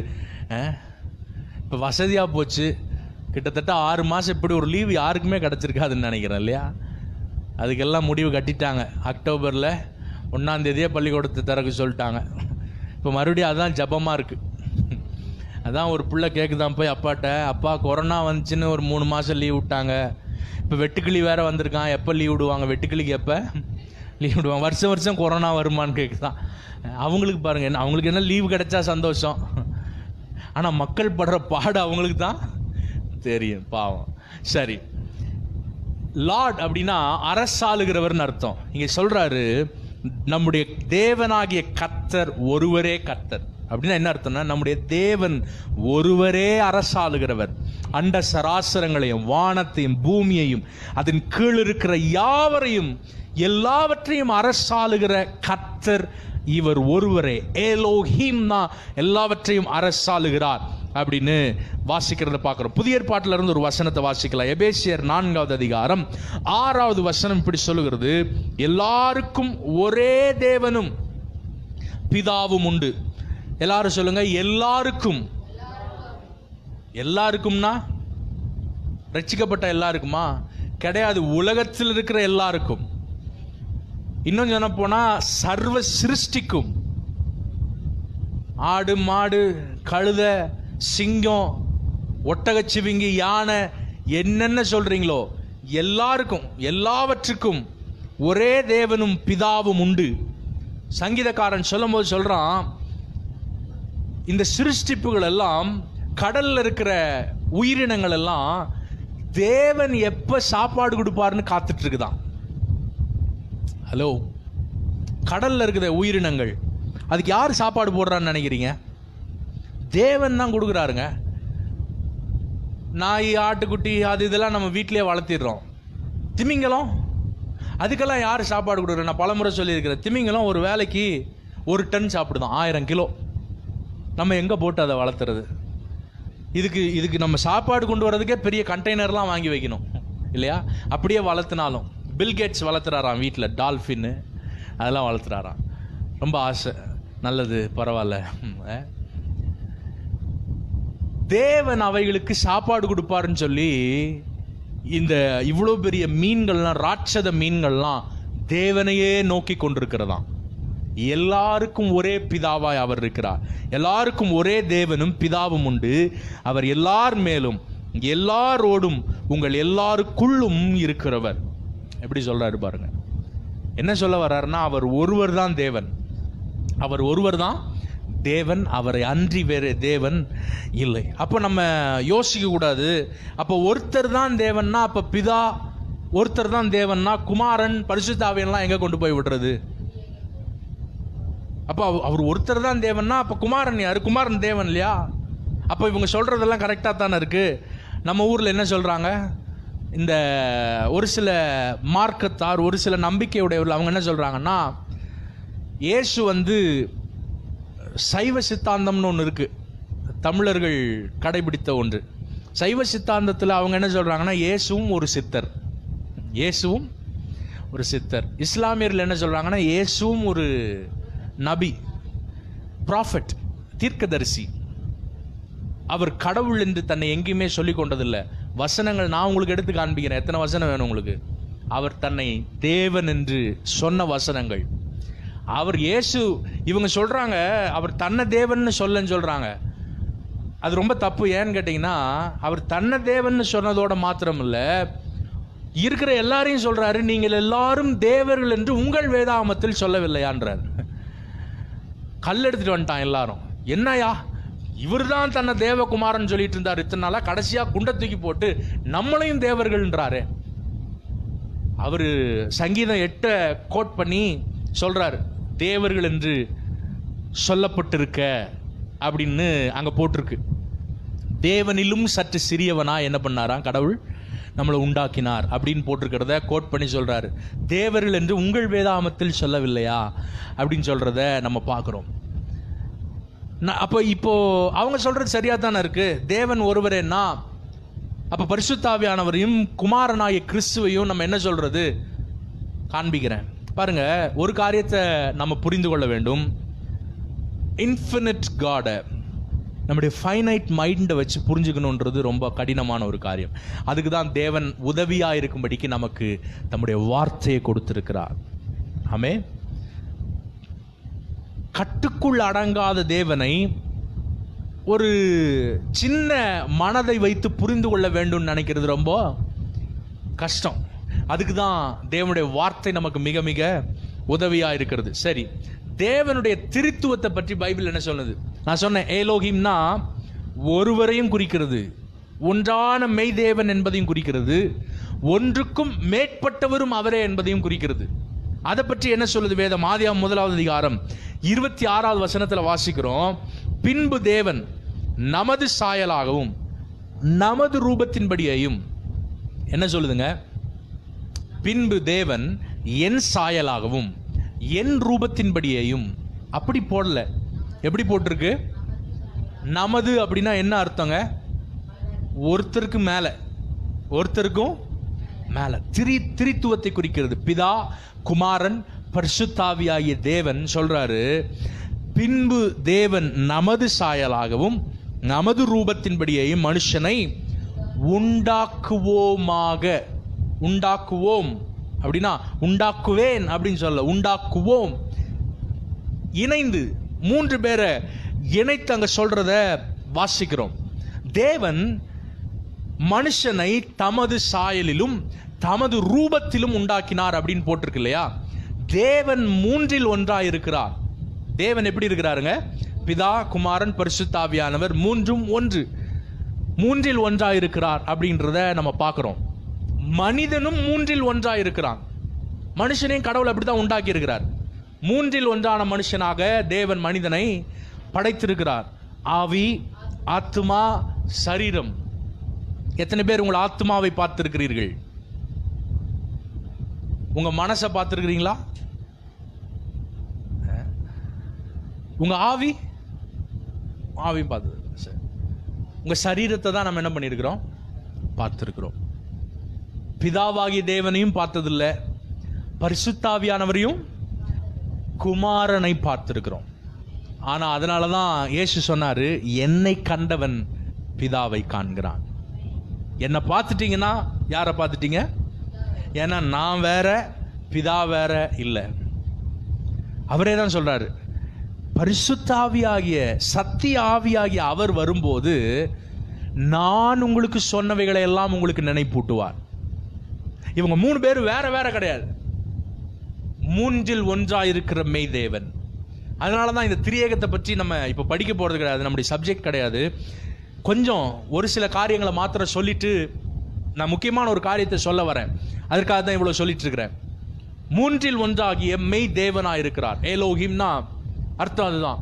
இப்போ வசதியாக போச்சு கிட்டத்தட்ட ஆறு மாதம் இப்படி ஒரு லீவு யாருக்குமே கிடச்சிருக்காதுன்னு நினைக்கிறேன் இல்லையா அதுக்கெல்லாம் முடிவு கட்டிட்டாங்க அக்டோபரில் ஒன்றாந்தேதியே பள்ளிக்கூடத்தை திறக்க சொல்லிட்டாங்க இப்போ மறுபடியும் அதான் ஜபமாக இருக்குது அதான் ஒரு பிள்ளை கேட்குதான் போய் அப்பாட்ட அப்பா கொரோனா வந்துச்சுன்னு ஒரு மூணு மாதம் லீவ் விட்டாங்க இப்போ வெட்டுக்கிளி வேற வந்திருக்கான் எப்போ லீவ் விடுவாங்க வெட்டுக்கிளிக்கு எப்போ லீவ் விடுவாங்க வருஷம் வருஷம் கொரோனா வருமான்னு கேட்குதான் அவங்களுக்கு பாருங்க என்ன அவங்களுக்கு என்ன லீவு கிடைச்சா சந்தோஷம் ஆனால் மக்கள் படுற பாடு அவங்களுக்கு தான் தெரியும் பாவம் சரி லார்ட் அப்படின்னா அரசாளுகிறவர்னு அர்த்தம் இங்க சொல்றாரு நம்முடைய தேவனாகிய கர்த்தர் ஒருவரே கர்த்தர் அப்படின்னா என்ன அர்த்தம்னா நம்முடைய தேவன் ஒருவரே அரசாளுகிறவர் அண்ட சராசரங்களையும் வானத்தையும் பூமியையும் அதன் கீழ் இருக்கிற யாவரையும் எல்லாவற்றையும் அரசாளுகிற கர்த்தர் இவர் ஒருவரே ஏலோஹீம் தான் எல்லாவற்றையும் அரசாளுகிறார் அப்படின்னு வாசிக்கிறத பார்க்குறோம் புதிய ஏற்பாட்டில் இருந்து ஒரு வசனத்தை வாசிக்கலாம் எபேசியர் நான்காவது அதிகாரம் ஆறாவது வசனம் இப்படி சொல்லுகிறது எல்லாருக்கும் ஒரே தேவனும் பிதாவும் உண்டு எல்லாரும் சொல்லுங்க எல்லாருக்கும் எல்லாருக்கும்னா ரட்சிக்கப்பட்ட எல்லாருக்குமா கிடையாது உலகத்தில் இருக்கிற எல்லாருக்கும் இன்னும் சொன்ன போனா சர்வ சிருஷ்டிக்கும் ஆடு மாடு கழுத சிங்கம் ஒட்டகச்சிவிங்கி யானை என்னென்ன சொல்றீங்களோ எல்லாருக்கும் எல்லாவற்றுக்கும் ஒரே தேவனும் பிதாவும் உண்டு சங்கீதக்காரன் சொல்லும்போது சொல்றான் இந்த சிருஷ்டிப்புகள் எல்லாம் கடல்ல இருக்கிற உயிரினங்கள் எல்லாம் தேவன் எப்ப சாப்பாடு கொடுப்பாருன்னு காத்துட்டு இருக்குதான் ஹலோ கடல்ல இருக்கிற உயிரினங்கள் அதுக்கு யார் சாப்பாடு போடுறான்னு நினைக்கிறீங்க தேவன் தான் கொடுக்குறாருங்க நாய் ஆட்டுக்குட்டி அது இதெல்லாம் நம்ம வீட்டிலேயே வளர்த்திடுறோம் திமிங்கலம் அதுக்கெல்லாம் யார் சாப்பாடு கொடுக்குறா நான் பலமுறை சொல்லியிருக்கிறேன் திமிங்கலம் ஒரு வேலைக்கு ஒரு டன் சாப்பிடுதான் ஆயிரம் கிலோ நம்ம எங்கே போட்டு அதை வளர்த்துறது இதுக்கு இதுக்கு நம்ம சாப்பாடு கொண்டு வரதுக்கே பெரிய கண்டெய்னர்லாம் வாங்கி வைக்கணும் இல்லையா அப்படியே வளர்த்துனாலும் பில்கேட்ஸ் வளர்த்துறாராம் வீட்டில் டால்ஃபின்னு அதெல்லாம் வளர்த்துறாராம் ரொம்ப ஆசை நல்லது பரவாயில்ல ம், அஹ். தேவன் அவைகளுக்கு சாப்பாடு கொடுப்பாருன்னு சொல்லி இந்த இவ்வளோ பெரிய மீன்கள்லாம் ராட்சத மீன்கள்லாம் தேவனையே நோக்கி கொண்டிருக்கிறதாம் எல்லாருக்கும் ஒரே பிதாவாய் அவர் இருக்கிறார் எல்லாருக்கும் ஒரே தேவனும் பிதாவும் உண்டு அவர் எல்லார் மேலும் எல்லாரோடும் உங்கள் எல்லாருக்குள்ளும் இருக்கிறவர் எப்படி சொல்றாரு பாருங்க என்ன சொல்ல வர்றாருன்னா அவர் ஒருவர் தான் தேவன் அவர் ஒருவர் தான் தேவன் அவரை அன்றி வேறு தேவன் இல்லை அப்போ நம்ம யோசிக்க கூடாது அப்போ ஒருத்தர் தான் தேவன்னா அப்போ பிதா ஒருத்தர் தான் தேவன்னா குமாரன் பரிசுத்தாவியெல்லாம் எங்க கொண்டு போய் விடுறது அப்போ அவ- அவர் ஒருத்தர் தான் தேவன்னா அப்போ குமாரன் யாரு குமாரன் தேவன் இல்லையா அப்போ இவங்க சொல்றதெல்லாம் கரெக்டாக தானே இருக்கு நம்ம ஊரில் என்ன சொல்றாங்க இந்த ஒரு சில மார்க்கத்தார் ஒரு சில நம்பிக்கையுடையவர்கள் அவங்க என்ன சொல்றாங்கன்னா இயேசு வந்து சைவ சித்தாந்தம்னு ஒன்று இருக்கு தமிழர்கள் கடைபிடித்த ஒன்று சைவ சித்தாந்தத்தில் அவங்க என்ன சொல்றாங்கன்னா இயேசுவும் ஒரு சித்தர் இயேசுவும் ஒரு சித்தர் இஸ்லாமியர்கள் என்ன சொல்றாங்கன்னா இயேசுவும் ஒரு நபி ப்ராஃபட் தீர்க்கதரிசி அவர் கடவுள் என்று தன்னை எங்கேயுமே சொல்லிக் கொண்டதில்லை வசனங்கள் நான் உங்களுக்கு எடுத்து காண்பிக்கிறேன் எத்தனை வசனம் வேணும் உங்களுக்கு அவர் தன்னை தேவன் என்று சொன்ன வசனங்கள் அவர் இயேசு இவங்க சொல்றாங்க அவர் தன்னை தேவன்னு சொல்லன்னு சொல்றாங்க அது ரொம்ப தப்பு ஏன்னு கேட்டிங்கன்னா அவர் தன்னை தேவன்னு சொன்னதோட மாத்திரம் இல்ல இருக்கிற எல்லாரையும் சொல்றாரு நீங்கள் எல்லாரும் தேவர்கள் என்று உங்கள் வேதாகமத்தில் சொல்லவில்லையான்றார் கல் எடுத்துட்டு வந்துட்டான் எல்லாரும் என்னையா இவர்தான் தன்னை தேவகுமாரன் சொல்லிட்டு இருந்தார் இத்தனை நாளா கடைசியா குண்டை தூக்கி போட்டு நம்மளையும் தேவர்கள்ன்றாரு அவரு சங்கீதம் எட்ட கோட் பண்ணி சொல்றாரு தேவர்கள் என்று சொல்லப்பட்டிருக்க அப்படின்னு அங்க போட்டிருக்கு தேவனிலும் சற்று சிறியவனா என்ன பண்ணாராம் கடவுள் நம்மளை உண்டாக்கினார் அப்படின்னு போட்டிருக்கிறத கோட் பண்ணி சொல்றாரு தேவர்கள் என்று உங்கள் வேதாமத்தில் சொல்லவில்லையா அப்படின்னு சொல்றத நம்ம பார்க்குறோம் ந- அப்போ இப்போ அவங்க சொல்றது சரியா தானே இருக்கு தேவன் ஒருவரேன்னா அப்ப பரிசுத்தாவியானவரையும் குமாரனாகிய கிறிஸ்துவையும் நம்ம என்ன சொல்றது காண்பிக்கிறேன் பாருங்க ஒரு காரியத்தை நம்ம புரிந்து கொள்ள வேண்டும் இன்ஃபினிட் காடை நம்முடைய ஃபைனைட் மைண்டை வச்சு புரிஞ்சுக்கணுன்றது ரொம்ப கடினமான ஒரு காரியம் அதுக்கு தான் தேவன் உதவியாக இருக்கும்படிக்கு நமக்கு தம்முடைய வார்த்தையை கொடுத்திருக்கிறார் ஆமே கட்டுக்குள் அடங்காத தேவனை ஒரு சின்ன மனதை வைத்து புரிந்து கொள்ள வேண்டும் நினைக்கிறது ரொம்ப கஷ்டம் அதுக்கு தான் தேவனுடைய வார்த்தை நமக்கு மிக மிக உதவியா இருக்கிறது சரி தேவனுடைய திருத்துவத்தை பற்றி பைபிள் என்ன சொல்லுது நான் சொன்னேன் ஏலோகிம்னா ஒருவரையும் குறிக்கிறது ஒன்றான மெய் தேவன் என்பதையும் குறிக்கிறது ஒன்றுக்கும் மேற்பட்டவரும் அவரே என்பதையும் குறிக்கிறது அதை பற்றி என்ன சொல்லுது வேதம் ஆதியாம் முதலாவது அதிகாரம் இருபத்தி ஆறாவது வசனத்துல வாசிக்கிறோம் பின்பு தேவன் நமது சாயலாகவும் நமது ரூபத்தின்படியையும் என்ன சொல்லுதுங்க பின்பு தேவன் என் சாயலாகவும் என் ரூபத்தின்படியையும் அப்படி போடல எப்படி போட்டிருக்கு நமது அப்படின்னா என்ன அர்த்தங்க ஒருத்தருக்கு மேல ஒருத்தருக்கும் மேல திரி திரித்துவத்தை குறிக்கிறது பிதா குமாரன் பரிசுத்தாவியாகிய தேவன் சொல்றாரு பின்பு தேவன் நமது சாயலாகவும் நமது ரூபத்தின்படியையும் மனுஷனை உண்டாக்குவோமாக உண்டாக்குவோம் அப்படின்னா உண்டாக்குவேன் அப்படின்னு சொல்ல உண்டாக்குவோம் இணைந்து மூன்று பேரை இணைத்து அங்க சொல்றத வாசிக்கிறோம் தேவன் மனுஷனை தமது சாயலிலும் தமது ரூபத்திலும் உண்டாக்கினார் அப்படின்னு போட்டிருக்கு இல்லையா தேவன் மூன்றில் ஒன்றாய் இருக்கிறார் தேவன் எப்படி இருக்கிறாருங்க பிதா குமாரன் பரிசுத்தாவியானவர் மூன்றும் ஒன்று மூன்றில் ஒன்றாய் இருக்கிறார் அப்படின்றத நம்ம பார்க்கிறோம் மனிதனும் மூன்றில் ஒன்றாய் இருக்கிறான் மனுஷனையும் கடவுள் அப்படித்தான் உண்டாக்கி இருக்கிறார் மூன்றில் ஒன்றான மனுஷனாக தேவன் மனிதனை படைத்திருக்கிறார் ஆவி ஆத்மா சரீரம் எத்தனை பேர் உங்கள் ஆத்மாவை பார்த்திருக்கிறீர்கள் உங்க மனசை பார்த்திருக்கிறீங்களா உங்க ஆவி ஆவியும் பார்த்தது சரி உங்க சரீரத்தை தான் நம்ம என்ன பண்ணியிருக்கிறோம் பார்த்திருக்கிறோம் பிதாவாகிய தேவனையும் பார்த்ததில்ல பரிசுத்தாவியானவரையும் குமாரனை பார்த்திருக்கிறோம் ஆனா அதனால தான் இயேசு சொன்னாரு என்னை கண்டவன் பிதாவை காண்கிறான் என்னை பார்த்துட்டீங்கன்னா யாரை பார்த்துட்டீங்க ஏன்னா நான் வேற பிதா வேற இல்லை அவரே தான் சொல்றாரு பரிசுத்தாவியாகிய சத்திய ஆவியாகிய அவர் வரும்போது நான் உங்களுக்கு சொன்னவைகளை எல்லாம் உங்களுக்கு நினைப்பூட்டுவார் இவங்க மூணு பேர் வேற வேற கிடையாது மூன்றில் ஒன்றாய் இருக்கிற மெய் தேவன் அதனால தான் இந்த திரியேகத்தை பற்றி நம்ம இப்போ படிக்க போகிறது கிடையாது நம்முடைய சப்ஜெக்ட் கிடையாது கொஞ்சம் ஒரு சில காரியங்களை மாத்திரம் சொல்லிட்டு நான் முக்கியமான ஒரு காரியத்தை சொல்ல வரேன் அதற்காக தான் இவ்வளோ சொல்லிட்டு இருக்கிறேன் மூன்றில் ஒன்றாகிய மெய் தேவனாய் இருக்கிறார் ஏலோகிம்னா அர்த்தம் அதுதான்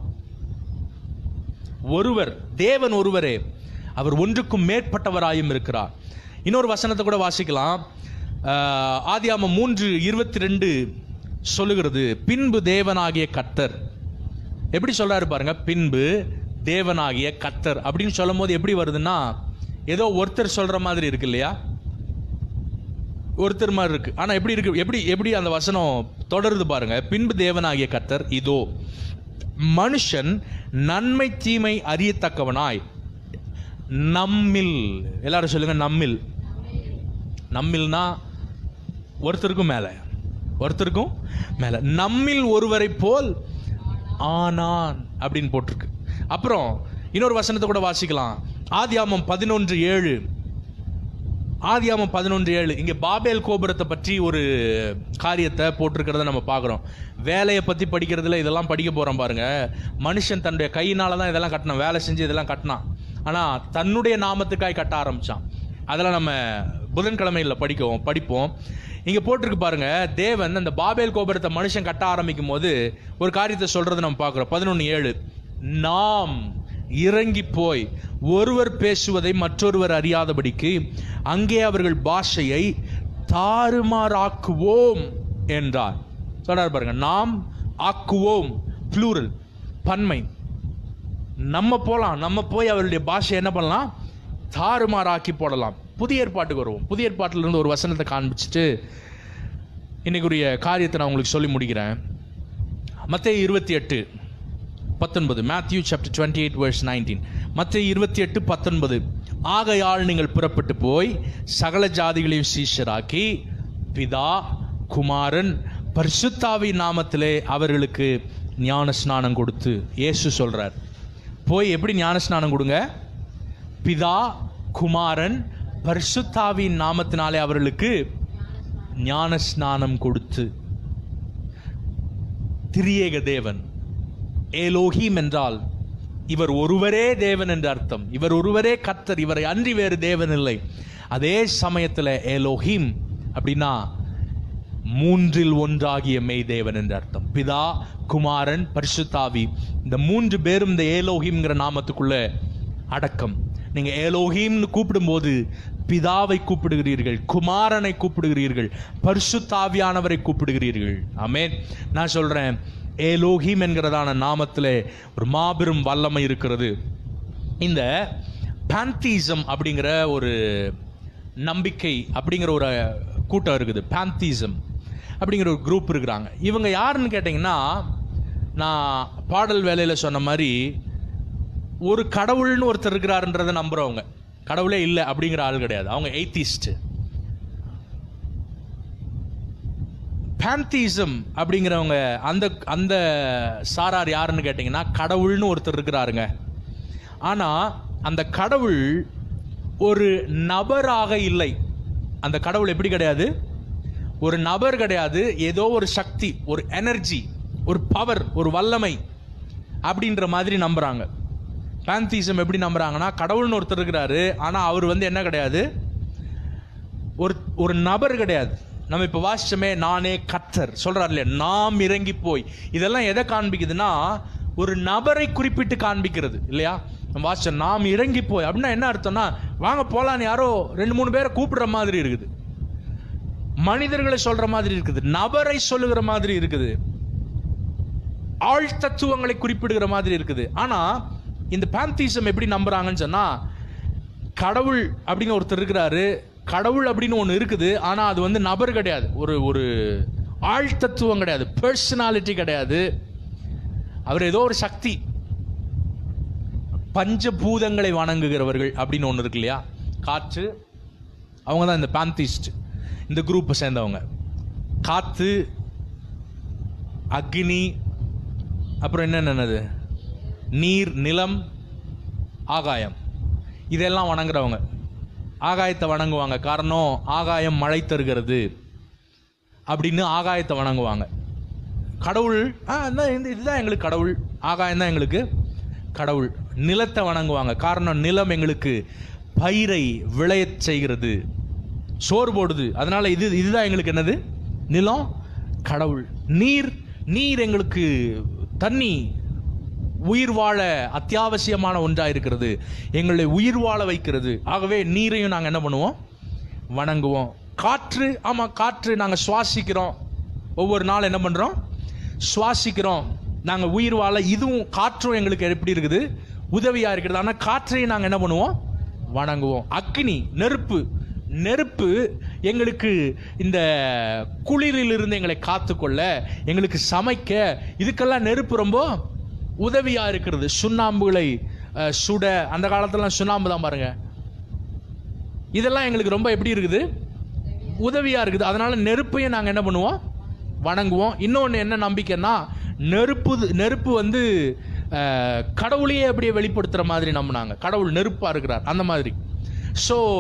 ஒருவர் தேவன் ஒருவரே அவர் ஒன்றுக்கும் மேற்பட்டவராயும் இருக்கிறார் இன்னொரு வசனத்தை கூட வாசிக்கலாம் ஆஹ், ஆதியாமம் மூன்று இருபத்தி ரெண்டு சொல்லுகிறது பின்பு தேவனாகிய கர்த்தர் எப்படி சொல்றாரு பாருங்க பின்பு தேவனாகிய கர்த்தர் அப்படின்னு சொல்லும் போது எப்படி வருதுன்னா ஏதோ ஒருத்தர் சொல்ற மாதிரி இருக்கு இல்லையா ஒருத்தர் மாதிரி இருக்கு ஆனா எப்படி இருக்கு எப்படி எப்படி அந்த வசனம் தொடருது பாருங்க பின்பு தேவனாகிய கர்த்தர் இதோ மனுஷன் நன்மை தீமை அறியத்தக்கவனாய் நம்மில் எல்லாரும் சொல்லுங்க நம்மில் நம்மில்னா ஒருத்தருக்கும் மேல ஒருத்தருக்கும் மேல நம்மில் ஒருவரை போல் ஆனான் அப்படின்னு போட்டிருக்கு அப்புறம் இன்னொரு வசனத்தை கூட வாசிக்கலாம் ஆதியாமம் பதினொன்று ஏழு ஆதியாமம் பதினொன்று ஏழு இங்கே பாபேல் கோபுரத்தை பற்றி ஒரு காரியத்தை போட்டிருக்கிறத நம்ம பார்க்குறோம் வேலையை பற்றி படிக்கிறதுல இதெல்லாம் படிக்க போகிறோம் பாருங்க மனுஷன் தன்னுடைய கையினால தான் இதெல்லாம் கட்டினான் வேலை செஞ்சு இதெல்லாம் கட்டினான் ஆனால் தன்னுடைய நாமத்துக்காய் கட்ட ஆரம்பிச்சான் அதெல்லாம் நம்ம புதன்கிழமையில் படிக்கவும் படிப்போம் இங்கே போட்டிருக்கு பாருங்க தேவன் அந்த பாபேல் கோபுரத்தை மனுஷன் கட்ட ஆரம்பிக்கும் போது ஒரு காரியத்தை சொல்றதை நம்ம பார்க்குறோம் பதினொன்று ஏழு நாம் இறங்கி போய் ஒருவர் பேசுவதை மற்றொருவர் அறியாதபடிக்கு அங்கே அவர்கள் பாஷையை தாறுமாறாக்குவோம் என்றார் சொல்றார் பாருங்க நாம் ஆக்குவோம் ப்ளூரல் பன்மை நம்ம போலாம் நம்ம போய் அவருடைய பாஷை என்ன பண்ணலாம் தாறுமாறாக்கி போடலாம் புதிய ஏற்பாட்டுக்கு வருவோம் புதிய ஏற்பாட்டில் இருந்து ஒரு வசனத்தை காண்பிச்சுட்டு இன்னைக்குரிய காரியத்தை நான் உங்களுக்கு சொல்லி முடிக்கிறேன் மத்திய இருபத்தி எட்டு பத்தொன்பது Matthew chapter twenty eight verse nineteen மத்திய இருபத்தி எட்டு பத்தொன்பது ஆகையால் நீங்கள் புறப்பட்டு போய் சகல ஜாதிகளையும் சீஷராக்கி பிதா குமாரன் பரிசுத்தாவி நாமத்திலே அவர்களுக்கு ஞான ஸ்நானம் கொடுத்து இயேசு சொல்றார் போய் எப்படி ஞான ஸ்நானம் கொடுங்க பிதா குமாரன் பரிசுத்தாவின் நாமத்தினாலே அவர்களுக்கு ஞான ஸ்நானம் கொடுத்து திரியேக தேவன் ஏலோஹீம் என்றால் இவர் ஒருவரே தேவன் என்று அர்த்தம் இவர் ஒருவரே கர்த்தர் இவரை அன்றி வேறு தேவன் இல்லை அதே சமயத்தில் ஏலோஹீம் அப்படின்னா மூன்றில் ஒன்றாகிய மெய் தேவன் என்று அர்த்தம் பிதா குமாரன் பரிசுத்தாவி இந்த மூன்று பேரும் இந்த ஏலோஹிம்ங்கிற நாமத்துக்குள்ள அடக்கம் நீங்க ஏலோஹிம்னு கூப்பிடும்போது பிதாவை கூப்பிடுகிறீர்கள் குமாரனை கூப்பிடுகிறீர்கள் பரிசுத்தாவியானவரை கூப்பிடுகிறீர்கள் ஆமென் நான் சொல்றேன் ஏலோஹிம் என்கிறதான நாமத்திலே ஒரு மாபெரும் வல்லமை இருக்கிறது இந்த பாந்தீசம் அப்படிங்கிற ஒரு நம்பிக்கை அப்படிங்கிற ஒரு கூட்டம் இருக்குது பாந்தீசம் அப்படிங்கிற ஒரு குரூப் இருக்கிறாங்க இவங்க யாருன்னு கேட்டிங்கன்னா நான் பாடல் வேலையில் சொன்ன மாதிரி ஒரு கடவுள்னு ஒருத்தர் இருக்கிறாருன்றதை நம்புறவங்க கடவுளே இல்லை அப்படிங்கிற ஆள் கிடையாது அவங்க எய்திஸ்ட் பேந்தீசம் அப்படிங்கிறவங்க அந்த அந்த சாரார் யாருன்னு கேட்டிங்கன்னா கடவுள்னு ஒருத்தர் இருக்கிறாருங்க ஆனால் அந்த கடவுள் ஒரு நபராக இல்லை அந்த கடவுள் எப்படி கிடையாது ஒரு நபர் கிடையாது ஏதோ ஒரு சக்தி ஒரு எனர்ஜி ஒரு பவர் ஒரு வல்லமை அப்படின்ற மாதிரி நம்புறாங்க பேந்தீசம் எப்படி நம்புறாங்கன்னா கடவுள்னு ஒருத்தர் இருக்கிறாரு ஆனால் அவர் வந்து என்ன கிடையாது ஒரு ஒரு நபர் கிடையாது நம்ம இப்போ வாசிச்சோமே நானே கத்தர் சொல்றாரு இல்லையா நாம் இறங்கி போய் இதெல்லாம் எதை காண்பிக்குதுன்னா ஒரு நபரை குறிப்பிட்டு காண்பிக்கிறது இல்லையா நம்ம வாசிச்சோம் நாம் இறங்கி போய் அப்படின்னா என்ன அர்த்தம்னா வாங்க போலான்னு யாரோ ரெண்டு மூணு பேரை கூப்பிடுற மாதிரி இருக்குது மனிதர்களை சொல்ற மாதிரி இருக்குது நபரை சொல்லுகிற மாதிரி இருக்குது ஆள் தத்துவங்களை குறிப்பிடுகிற மாதிரி இருக்குது ஆனா இந்த பேந்தீசம் எப்படி நம்புறாங்கன்னு சொன்னா கடவுள் அப்படின்னு ஒருத்தர் இருக்கிறாரு கடவுள் அப்படின்னு ஒன்று இருக்குது ஆனால் அது வந்து நபர் கிடையாது ஒரு ஒரு ஆள் தத்துவம் கிடையாது பர்சனாலிட்டி கிடையாது அவர் ஏதோ ஒரு சக்தி பஞ்சபூதங்களை வணங்குகிறவர்கள் அப்படின்னு ஒன்று இருக்கு இல்லையா காற்று அவங்க தான் இந்த பேந்திஸ்ட் இந்த குரூப்பை சேர்ந்தவங்க காற்று அக்னி அப்புறம் என்னென்னது நீர் நிலம் ஆகாயம் இதெல்லாம் வணங்குறவங்க ஆகாயத்தை வணங்குவாங்க காரணம் ஆகாயம் மழை தருகிறது அப்படின்னு ஆகாயத்தை வணங்குவாங்க கடவுள் ஆ இந்த இந்த இதுதான் எங்களுக்கு கடவுள் ஆகாயம் தான் எங்களுக்கு கடவுள் நிலத்தை வணங்குவாங்க காரணம் நிலம் எங்களுக்கு பயிரை விளையச் செய்கிறது சோறு போடுது அதனால இது இதுதான் எங்களுக்கு என்னது நிலம் கடவுள் நீர் நீர் எங்களுக்கு தண்ணி உயிர் வாழ அத்தியாவசியமான ஒன்றா இருக்கிறது எங்களை உயிர் வாழ வைக்கிறது ஆகவே நீரையும் நாங்கள் என்ன பண்ணுவோம் வணங்குவோம் காற்று ஆமாம் காற்று நாங்கள் சுவாசிக்கிறோம் ஒவ்வொரு நாள் என்ன பண்ணுறோம் சுவாசிக்கிறோம் நாங்கள் உயிர் வாழ இதுவும் காற்றும் எங்களுக்கு எப்படி இருக்குது உதவியாக இருக்கிறது ஆனால் காற்றையும் நாங்கள் என்ன பண்ணுவோம் வணங்குவோம் அக்னி நெருப்பு நெருப்பு எங்களுக்கு இந்த குளிரிலிருந்து எங்களை காத்துக்கொள்ள எங்களுக்கு சமைக்க இதுக்கெல்லாம் நெருப்பு ரொம்ப உதவியா இருக்கிறது சுண்ணாம்புகளை அஹ், சுட அந்த காலத்துலலாம் சுண்ணாம்பு தான் பாருங்க இதெல்லாம் எங்களுக்கு ரொம்ப எப்படி இருக்குது உதவியா இருக்குது அதனால நெருப்பையும் நாங்கள் என்ன பண்ணுவோம் வணங்குவோம் இன்னொன்று என்ன நம்பிக்கைன்னா நெருப்பு நெருப்பு வந்து அஹ், கடவுளையே அப்படியே வெளிப்படுத்துற மாதிரி நம்பினாங்க கடவுள் நெருப்பா இருக்கிறார் அந்த மாதிரி ஸோ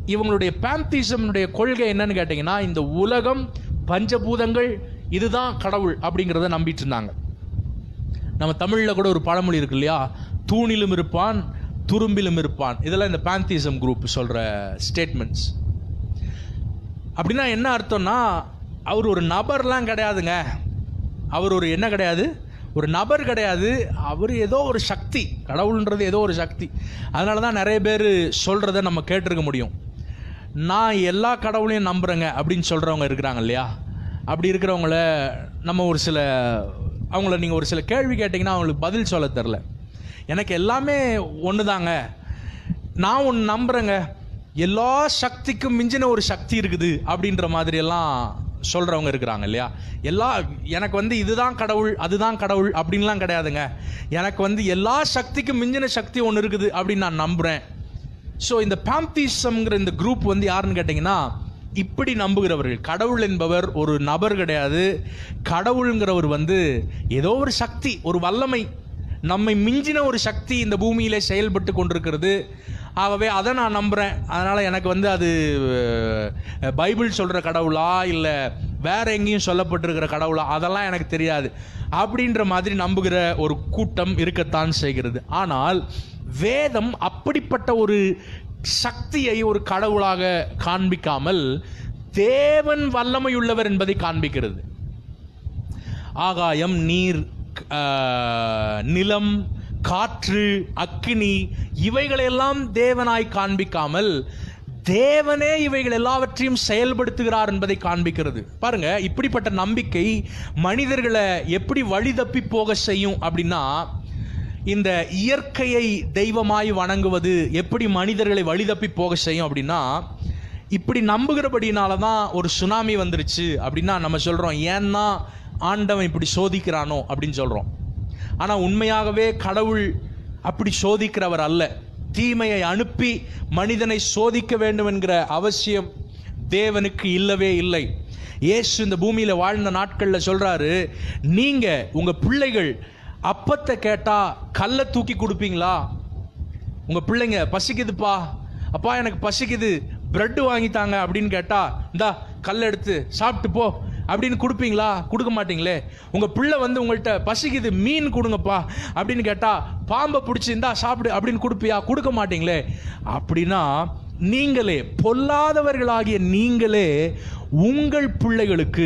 இவங்களுடைய பேந்திசம்னுடைய கொள்கை என்னன்னு கேட்டிங்கன்னா இந்த உலகம் பஞ்சபூதங்கள் இதுதான் கடவுள் அப்படிங்கிறத நம்பிட்டு இருந்தாங்க நம்ம தமிழில் கூட ஒரு பழமொழி இருக்கு இல்லையா தூணிலும் இருப்பான் துரும்பிலும் இருப்பான் இதெல்லாம் இந்த பேந்திசம் குரூப் சொல்கிற ஸ்டேட்மெண்ட்ஸ் அப்படின்னா என்ன அர்த்தம்னா அவர் ஒரு நபர்லாம் கிடையாதுங்க அவர் ஒரு என்ன கிடையாது ஒரு நபர் கிடையாது அவர் ஏதோ ஒரு சக்தி கடவுள்ன்றது ஏதோ ஒரு சக்தி அதனால தான் நிறைய பேர் சொல்கிறத நம்ம கேட்டிருக்க முடியும் நான் எல்லா கடவுளையும் நம்புகிறேங்க அப்படின்னு சொல்கிறவங்க இருக்கிறாங்க இல்லையா அப்படி இருக்கிறவங்கள நம்ம ஒரு சில அவங்கள நீங்கள் ஒரு சில கேள்வி கேட்டிங்கன்னா அவங்களுக்கு பதில் சொல்ல தெரில எனக்கு எல்லாமே ஒன்று தாங்க நான் ஒன்று நம்புகிறேங்க எல்லா சக்திக்கும் மிஞ்சின ஒரு சக்தி இருக்குது அப்படின்ற மாதிரி எல்லாம் சொல்கிறவங்க இருக்கிறாங்க இல்லையா எல்லா எனக்கு வந்து இதுதான் கடவுள் அதுதான் கடவுள் அப்படின்லாம் கிடையாதுங்க எனக்கு வந்து எல்லா சக்திக்கும் மிஞ்சின சக்தி ஒன்று இருக்குது அப்படின்னு நான் நம்புகிறேன் ஸோ இந்த பாம்திசம்ங்கிற இந்த குரூப் வந்து யாருன்னு கேட்டிங்கன்னா இப்படி நம்புகிறவர்கள் கடவுள் என்பவர் ஒரு நபர் கிடையாது கடவுளுங்கிறவர் வந்து ஏதோ ஒரு சக்தி ஒரு வல்லமை நம்மை மிஞ்சின ஒரு சக்தி இந்த பூமியில செயல்பட்டு கொண்டிருக்கிறது ஆகவே அதை நான் நம்புகிறேன் அதனால் எனக்கு வந்து அது அஹ், பைபிள் சொல்கிற கடவுளா இல்லை வேற எங்கேயும் சொல்லப்பட்டிருக்கிற கடவுளா அதெல்லாம் எனக்கு தெரியாது அப்படின்ற மாதிரி நம்புகிற ஒரு கூட்டம் இருக்கத்தான் செய்கிறது ஆனால் வேதம் அப்படிப்பட்ட ஒரு சக்தியை ஒரு கடவுளாக காண்பிக்காமல் தேவன் வல்லமையுள்ளவர் என்பதை காண்பிக்கிறது ஆகாயம் நீர் ஆஹ், நிலம் காற்று அக்கினி இவைகளெல்லாம் தேவனாய் காண்பிக்காமல் தேவனே இவைகள் எல்லாவற்றையும் செயல்படுத்துகிறார் என்பதை காண்பிக்கிறது பாருங்க இப்படிப்பட்ட நம்பிக்கை மனிதர்களை எப்படி வழி தப்பி போக செய்யும் அப்படின்னா இந்த இயற்கையை தெய்வமாய் வணங்குவது எப்படி மனிதர்களை வழி தப்பி போக செய்யும் அப்படின்னா இப்படி நம்புகிறபடினால தான் ஒரு சுனாமி வந்துருச்சு அப்படின்னா நம்ம சொல்கிறோம் ஏன்னா ஆண்டவன் இப்படி சோதிக்கிறானோ அப்படின்னு சொல்கிறோம் ஆனால் உண்மையாகவே கடவுள் அப்படி சோதிக்கிறவர் அல்ல தீமையை அனுப்பி மனிதனை சோதிக்க வேண்டும் என்கிற அவசியம் தேவனுக்கு இல்லவே இல்லை இயேசு இந்த பூமியில வாழ்ந்த நாட்கள்ல சொல்றாரு நீங்க உங்க பிள்ளைகள் அப்பத்தை கேட்டா கல்லை தூக்கி கொடுப்பீங்களா உங்க பிள்ளைங்க பசிக்குதுப்பா அப்பா எனக்கு பசிக்குது பிரெட் வாங்கித்தாங்க அப்படின்னு கேட்டா இந்தா கல் எடுத்து சாப்பிட்டு போ அப்படின்னு கொடுப்பீங்களா கொடுக்க மாட்டீங்களே உங்க பிள்ளை வந்து உங்கள்கிட்ட பசிக்குது மீன் கொடுங்கப்பா அப்படின்னு கேட்டா பாம்பை பிடிச்சி இந்தா சாப்பிடு அப்படின்னு கொடுப்பியா கொடுக்க மாட்டீங்களே அப்படின்னா நீங்களே பொல்லாதவர்களாகிய நீங்களே உங்கள் பிள்ளைகளுக்கு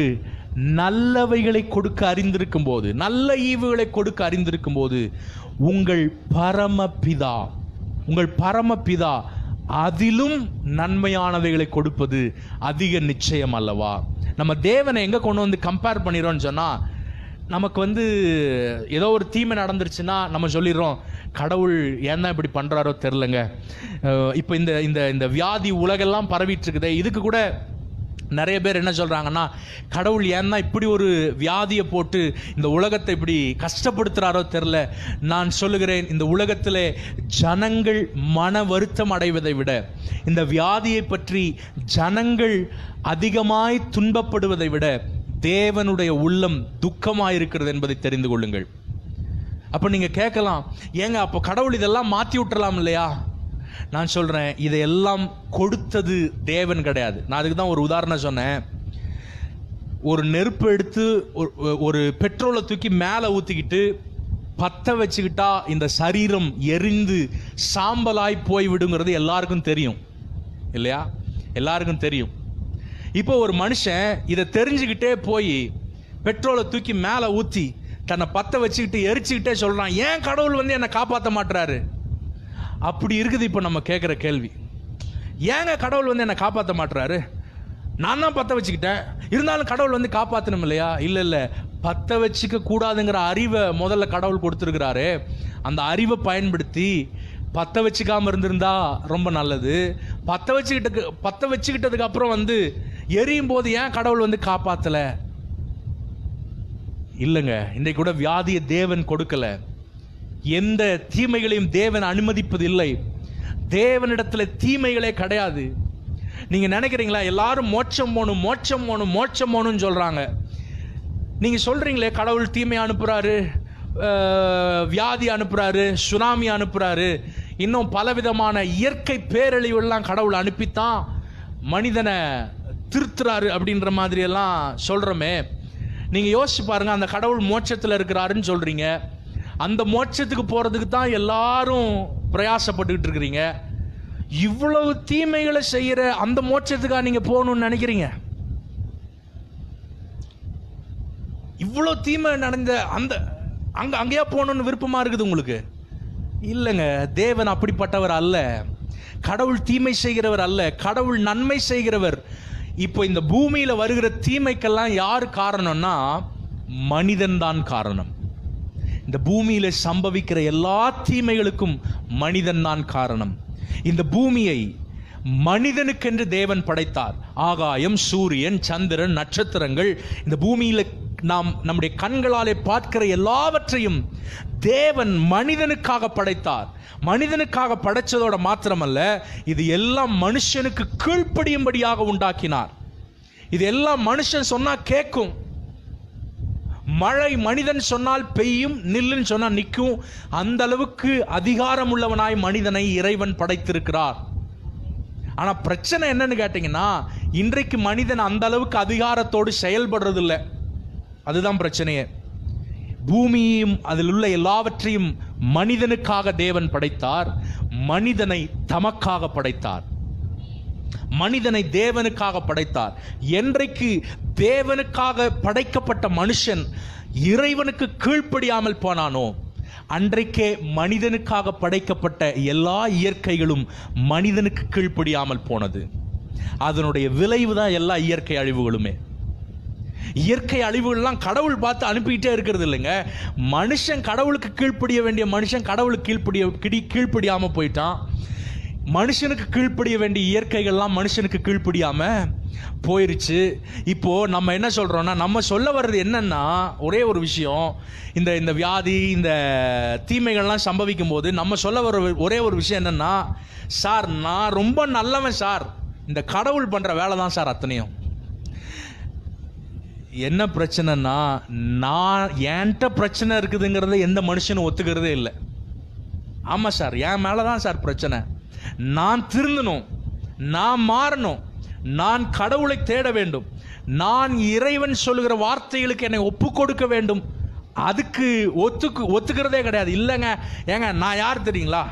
நல்லவைகளை கொடுக்க அறிந்திருக்கும் போது நல்ல ஈவுகளை கொடுக்க அறிந்திருக்கும் போது உங்கள் பரமபிதா உங்கள் பரமபிதா அதிலும் நன்மையானவைகளை கொடுப்பது அதிக நிச்சயம் அல்லவா நம்ம தேவனை எங்க கொண்டு வந்து கம்பேர் பண்ணிடுறோம்னு சொன்னா நமக்கு வந்து ஏதோ ஒரு தீமை நடந்துருச்சுன்னா நம்ம சொல்லிடுறோம் கடவுள் ஏன் தான் இப்படி பண்றாரோ தெரிலங்க இப்போ இந்த இந்த இந்த வியாதி உலகெல்லாம் பரவிட்டு இருக்குதே இதுக்கு கூட நிறைய பேர் என்ன சொல்றாங்கன்னா கடவுள் ஏன் தான் இப்படி ஒரு வியாதியை போட்டு இந்த உலகத்தை இப்படி கஷ்டப்படுத்துறாரோ தெரில நான் சொல்லுகிறேன் இந்த உலகத்திலே ஜனங்கள் மன வருத்தம் அடைவதை விட இந்த வியாதியை பற்றி ஜனங்கள் அதிகமாய் துன்பப்படுவதை விட தேவனுடைய உள்ளம் துக்கமாயிருக்கிறது என்பதை தெரிந்து கொள்ளுங்கள் அப்ப நீங்க கேட்கலாம் ஏங்க அப்போ கடவுள் இதெல்லாம் மாத்தி விட்டுறலாம் இல்லையா நான் சொல்றேன் இதையெல்லாம் கொடுத்தது தேவன் கிடையாது நான் அதுக்கு தான் ஒரு உதாரணம் சொன்னேன் ஒரு நெருப்பு எடுத்து ஒரு- ஒரு பெட்ரோலை தூக்கி மேலே ஊற்றிக்கிட்டு பற்ற வச்சுக்கிட்டா இந்த சரீரம் எரிந்து சாம்பலாய் போய் விடுங்கிறது எல்லாருக்கும் தெரியும் இல்லையா எல்லாருக்கும் தெரியும் இப்போ ஒரு மனுஷன் இதை தெரிஞ்சுக்கிட்டே போய் பெட்ரோலை தூக்கி மேலே ஊற்றி தன்னை பற்ற வச்சுக்கிட்டு எரிச்சுக்கிட்டே சொல்கிறான் ஏன் கடவுள் வந்து என்னை காப்பாற்ற மாட்டுறாரு அப்படி இருக்குது இப்போ நம்ம கேட்குற கேள்வி ஏங்க கடவுள் வந்து என்னை காப்பாற்ற மாட்டுறாரு நான் தான் பற்ற வச்சுக்கிட்டேன் இருந்தாலும் கடவுள் வந்து காப்பாற்றணும் இல்லையா இல்லை இல்லை பற்ற வச்சுக்க கூடாதுங்கிற அறிவை முதல்ல கடவுள் கொடுத்துருக்கிறாரு அந்த அறிவை பயன்படுத்தி பற்ற வச்சுக்காம இருந்திருந்தா ரொம்ப நல்லது பற்ற வச்சுக்கிட்டு பற்ற வச்சுக்கிட்டதுக்கு அப்புறம் வந்து எரியும் போது ஏன் கடவுள் வந்து காப்பாற்றலை இல்லைங்க இன்றைக்கு கூட வியாதியை தேவன் கொடுக்கல எந்த தீமைகளையும் தேவன் அனுமதிப்பது இல்லை தேவனிடத்துல தீமைகளே கிடையாது நீங்க நினைக்கிறீங்களா எல்லாரும் மோட்சம் போகணும் மோட்சம் போகணும் மோட்சம் போகணும்னு சொல்றாங்க நீங்க சொல்றீங்களே கடவுள் தீமை அனுப்புறாரு அஹ், வியாதி அனுப்புறாரு சுனாமி அனுப்புறாரு இன்னும் பலவிதமான இயற்கை பேரழிவுலாம் கடவுள் அனுப்பித்தான் மனிதனை திருத்துறாரு அப்படின்ற மாதிரி எல்லாம் சொல்றோமே நீங்க யோசிச்சு பாருங்க அந்த கடவுள் மோட்சத்தில் இருக்கிறாருன்னு சொல்றீங்க அந்த மோட்சத்துக்கு போறதுக்கு தான் எல்லாரும் பிரயாசப்பட்டுக்கிட்டு இருக்கிறீங்க இவ்வளவு தீமைகளை செய்யற அந்த மோட்சத்துக்கா நீங்க போகணும்னு நினைக்கிறீங்க இவ்வளவு தீமை நடந்த அந்த அங்க அங்கேயா போகணும்னு விருப்பமா இருக்குது உங்களுக்கு இல்லைங்க தேவன் அப்படிப்பட்டவர் அல்ல கடவுள் தீமை செய்கிறவர் அல்ல கடவுள் நன்மை செய்கிறவர் இப்போ இந்த பூமியில வருகிற தீமைக்கெல்லாம் யார் காரணம்னா மனிதன் தான் காரணம் இந்த பூமியில சம்பவிக்கிற எல்லா தீமைகளுக்கும் மனிதன் தான் காரணம் இந்த பூமியை மனிதனுக்கென்று தேவன் படைத்தார் ஆகாயம் சூரியன் சந்திரன் நட்சத்திரங்கள் இந்த பூமியில நாம் நம்முடைய கண்களாலே பார்க்கிற எல்லாவற்றையும் தேவன் மனிதனுக்காக படைத்தார் மனிதனுக்காக படைச்சதோட மாத்திரமல்ல இது எல்லாம் மனுஷனுக்கு கீழ்ப்படியும்படியாக உண்டாக்கினார் இது எல்லாம் மனுஷன் சொன்னா கேட்கும் மழை மனிதன் சொன்னால் பெய்யும் நில்லுன்னு சொன்னா நிற்கும் அந்த அளவுக்கு அதிகாரம் உள்ளவனாய் மனிதனை இறைவன் படைத்திருக்கிறார் ஆனா பிரச்சனை என்னன்னு கேட்டீங்கன்னா இன்றைக்கு மனிதன் அந்த அளவுக்கு அதிகாரத்தோடு செயல்படுறது இல்லை அதுதான் பிரச்சனையே பூமியையும் அதில் உள்ள எல்லாவற்றையும் மனிதனுக்காக தேவன் படைத்தார் மனிதனை தமக்காக படைத்தார் மனிதனை தேவனுக்காக படைத்தார் என்றைக்கு தேவனுக்காக படைக்கப்பட்ட மனுஷன் இறைவனுக்கு கீழ்ப்படியாமல் போனானோ அன்றைக்கே மனிதனுக்காக படைக்கப்பட்ட எல்லா இயற்கைகளும் மனிதனுக்கு கீழ்ப்படியாமல் போனது அதனுடைய விளைவு தான் எல்லா இயற்கை அழிவுகளுமே இயற்கை அழிவுகள்லாம் கடவுள் பார்த்து அனுப்பிக்கிட்டே இருக்கிறது இல்லைங்க மனுஷன் கடவுளுக்கு கீழ்ப்படிய வேண்டிய மனுஷன் கடவுளுக்கு கீழ்ப்படிய கிடி கீழ்ப்படியாம போயிட்டான் மனுஷனுக்கு கீழ்ப்படிய வேண்டிய இயற்கைகள்லாம் மனுஷனுக்கு கீழ்ப்படியாம போயிருச்சு இப்போ நம்ம என்ன சொல்றோம்னா நம்ம சொல்ல வர்றது என்னன்னா ஒரே ஒரு விஷயம் இந்த இந்த வியாதி இந்த தீமைகள்லாம் சம்பவிக்கும் போது நம்ம சொல்ல வர ஒரே ஒரு விஷயம் என்னன்னா சார் நான் ரொம்ப நல்லவன் சார் இந்த கடவுள் பண்ற வேலை தான் சார் அத்தனையும் என்ன பிரச்சனைனா நான் என்கிட்ட பிரச்சனை இருக்குதுங்கிறத எந்த மனுஷனும் ஒத்துக்கிறதே இல்லை ஆமாம் சார் என் மேலே தான் சார் பிரச்சனை நான் திருந்தணும் நான் மாறணும் நான் கடவுளை தேட வேண்டும் நான் இறைவன் சொல்லுகிற வார்த்தைகளுக்கு என்னை ஒப்பு கொடுக்க வேண்டும் அதுக்கு ஒத்துக்கு ஒத்துக்கிறதே கிடையாது இல்லைங்க ஏங்க நான் யார் தெரியுங்களா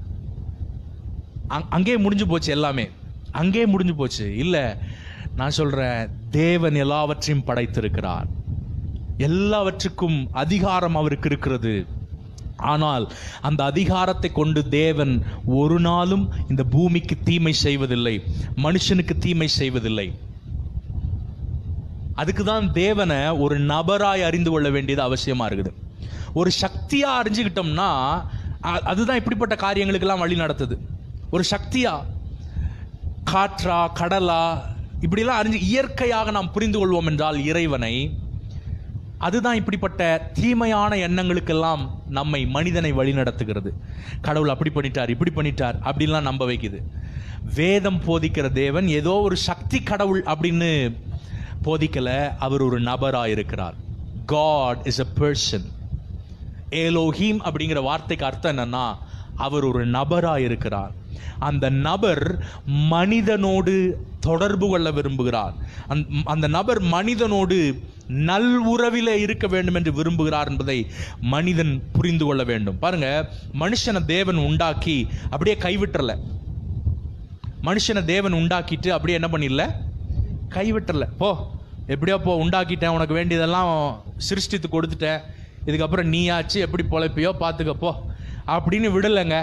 அங்- அங்கேயே முடிஞ்சு போச்சு எல்லாமே அங்கேயே முடிஞ்சு போச்சு இல்லை நான் சொல்றேன் தேவன் எல்லாவற்றையும் படைத்திருக்கிறார் எல்லாவற்றுக்கும் அதிகாரம் அவருக்கு இருக்கிறது ஆனால் அந்த அதிகாரத்தை கொண்டு தேவன் ஒரு நாளும் இந்த பூமிக்கு தீமை செய்வதில்லை மனுஷனுக்கு தீமை செய்வதில்லை அதுக்கு தான் தேவனை ஒரு நபராய் அறிந்து கொள்ள வேண்டியது அவசியமா இருக்குது ஒரு சக்தியா அறிஞ்சுக்கிட்டோம்னா அ- அதுதான் இப்படிப்பட்ட காரியங்களுக்கெல்லாம் வழி நடத்துது ஒரு சக்தியா காற்றா கடலா இப்படிலாம் அறிஞ்சு இயற்கையாக நாம் புரிந்து கொள்வோம் என்றால் இறைவனை அதுதான் இப்படிப்பட்ட தீமையான எண்ணங்களுக்கெல்லாம் நம்மை மனிதனை வழிநடத்துகிறது கடவுள் அப்படி பண்ணிட்டார் இப்படி பண்ணிட்டார் அப்படிலாம் நம்ப வைக்குது வேதம் போதிக்கிற தேவன் ஏதோ ஒரு சக்தி கடவுள் அப்படின்னு போதிக்கல அவர் ஒரு நபராக இருக்கிறார் God is a person Elohim அப்படிங்கிற வார்த்தைக்கு அர்த்தம் என்னன்னா அவர் ஒரு நபராக இருக்கிறார் அந்த நபர் மனிதனோடு தொடர்பு கொள்ள விரும்புகிறார் அந்த- அந்த நபர் மனிதனோடு நல் உறவிலே இருக்க வேண்டும் என்று விரும்புகிறார் என்பதை மனிதன் புரிந்து கொள்ள வேண்டும் பாருங்க மனுஷனை தேவன் உண்டாக்கி அப்படியே கைவிட்டுறல மனுஷனை தேவன் உண்டாக்கிட்டு அப்படியே என்ன பண்ணிடல கைவிட்டுறல போ எப்படியோ போ உண்டாக்கிட்டேன் உனக்கு வேண்டியதெல்லாம் சிருஷ்டித்து கொடுத்துட்டேன் இதுக்கப்புறம் நீயாச்சு எப்படி பொழைப்பியோ பார்த்துக்க போ அப்படின்னு விடலைங்க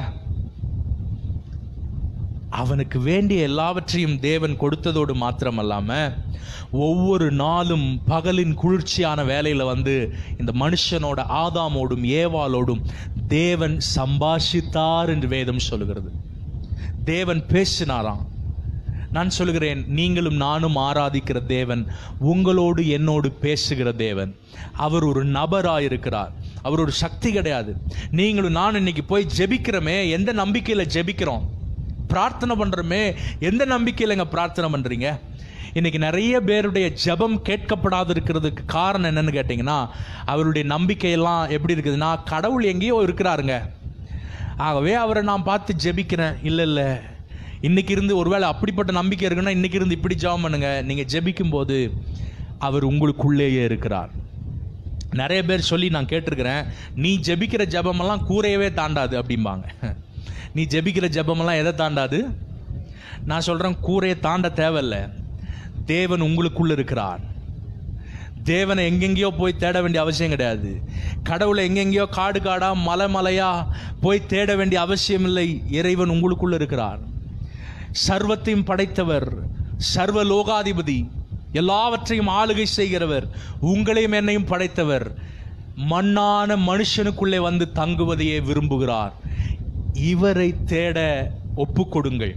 அவனுக்கு வேண்டிய எல்லாவற்றையும் தேவன் கொடுத்ததோடு மாத்திரமல்லாம ஒவ்வொரு நாளும் பகலின் குளிர்ச்சியான வேலையில வந்து இந்த மனுஷனோட ஆதாமோடும் ஏவாளோடும் தேவன் சம்பாஷித்தார் என்று வேதம் சொல்லுகிறது தேவன் பேசினாராம் நான் சொல்கிறேன் நீங்களும் நானும் ஆராதிக்கிற தேவன் உங்களோடு என்னோடு பேசுகிற தேவன் அவர் ஒரு நபராயிருக்கிறார் அவர் ஒரு சக்தி கிடையாது நீங்களும் நான் இன்னைக்கு போய் ஜெபிக்கிறோமே எந்த நம்பிக்கையில் ஜெபிக்கிறோம் பிரார்த்தனை பண்றோமே எந்த நம்பிக்கையிலங்க பிரார்த்தனை பண்றீங்க இன்னைக்கு நிறைய பேருடைய ஜெபம் கேட்கப்படாது இருக்கிறதுக்கு காரணம் என்னன்னு கேட்டிங்கன்னா அவருடைய நம்பிக்கையெல்லாம் எப்படி இருக்குதுன்னா கடவுள் எங்கேயோ இருக்கிறாருங்க ஆகவே அவரை நான் பார்த்து ஜெபிக்கிறேன் இல்லை இல்லை இன்னைக்கு இருந்து ஒருவேளை அப்படிப்பட்ட நம்பிக்கை இருக்குன்னா இன்னைக்கு இருந்து இப்படி ஜெபம் பண்ணுங்க நீங்கள் ஜெபிக்கும் போது அவர் உங்களுக்குள்ளேயே இருக்கிறார் நிறைய பேர் சொல்லி நான் கேட்டிருக்கிறேன் நீ ஜெபிக்கிற ஜெபமெல்லாம் கூரையவே தாண்டாது அப்படிம்பாங்க நீ ஜெபிக்கிற ஜெபமெல்லாம் எதை தாண்டாது நான் சொல்கிறேன் கூரையை தாண்ட தேவையில்ல தேவன் உங்களுக்குள்ள இருக்கிறார் தேவனை எங்கெங்கேயோ போய் தேட வேண்டிய அவசியம் கிடையாது கடவுளை எங்கெங்கேயோ காடு காடா மலை மலையா போய் தேட வேண்டிய அவசியம் இல்லை இறைவன் உங்களுக்குள்ள இருக்கிறார் சர்வத்தையும் படைத்தவர் சர்வ லோகாதிபதி எல்லாவற்றையும் ஆளுகை செய்கிறவர் உங்களையும் என்னையும் படைத்தவர் மண்ணான மனுஷனுக்குள்ளே வந்து தங்குவதையே விரும்புகிறார் இவரை தேட ஒப்புக்கொடுங்கள்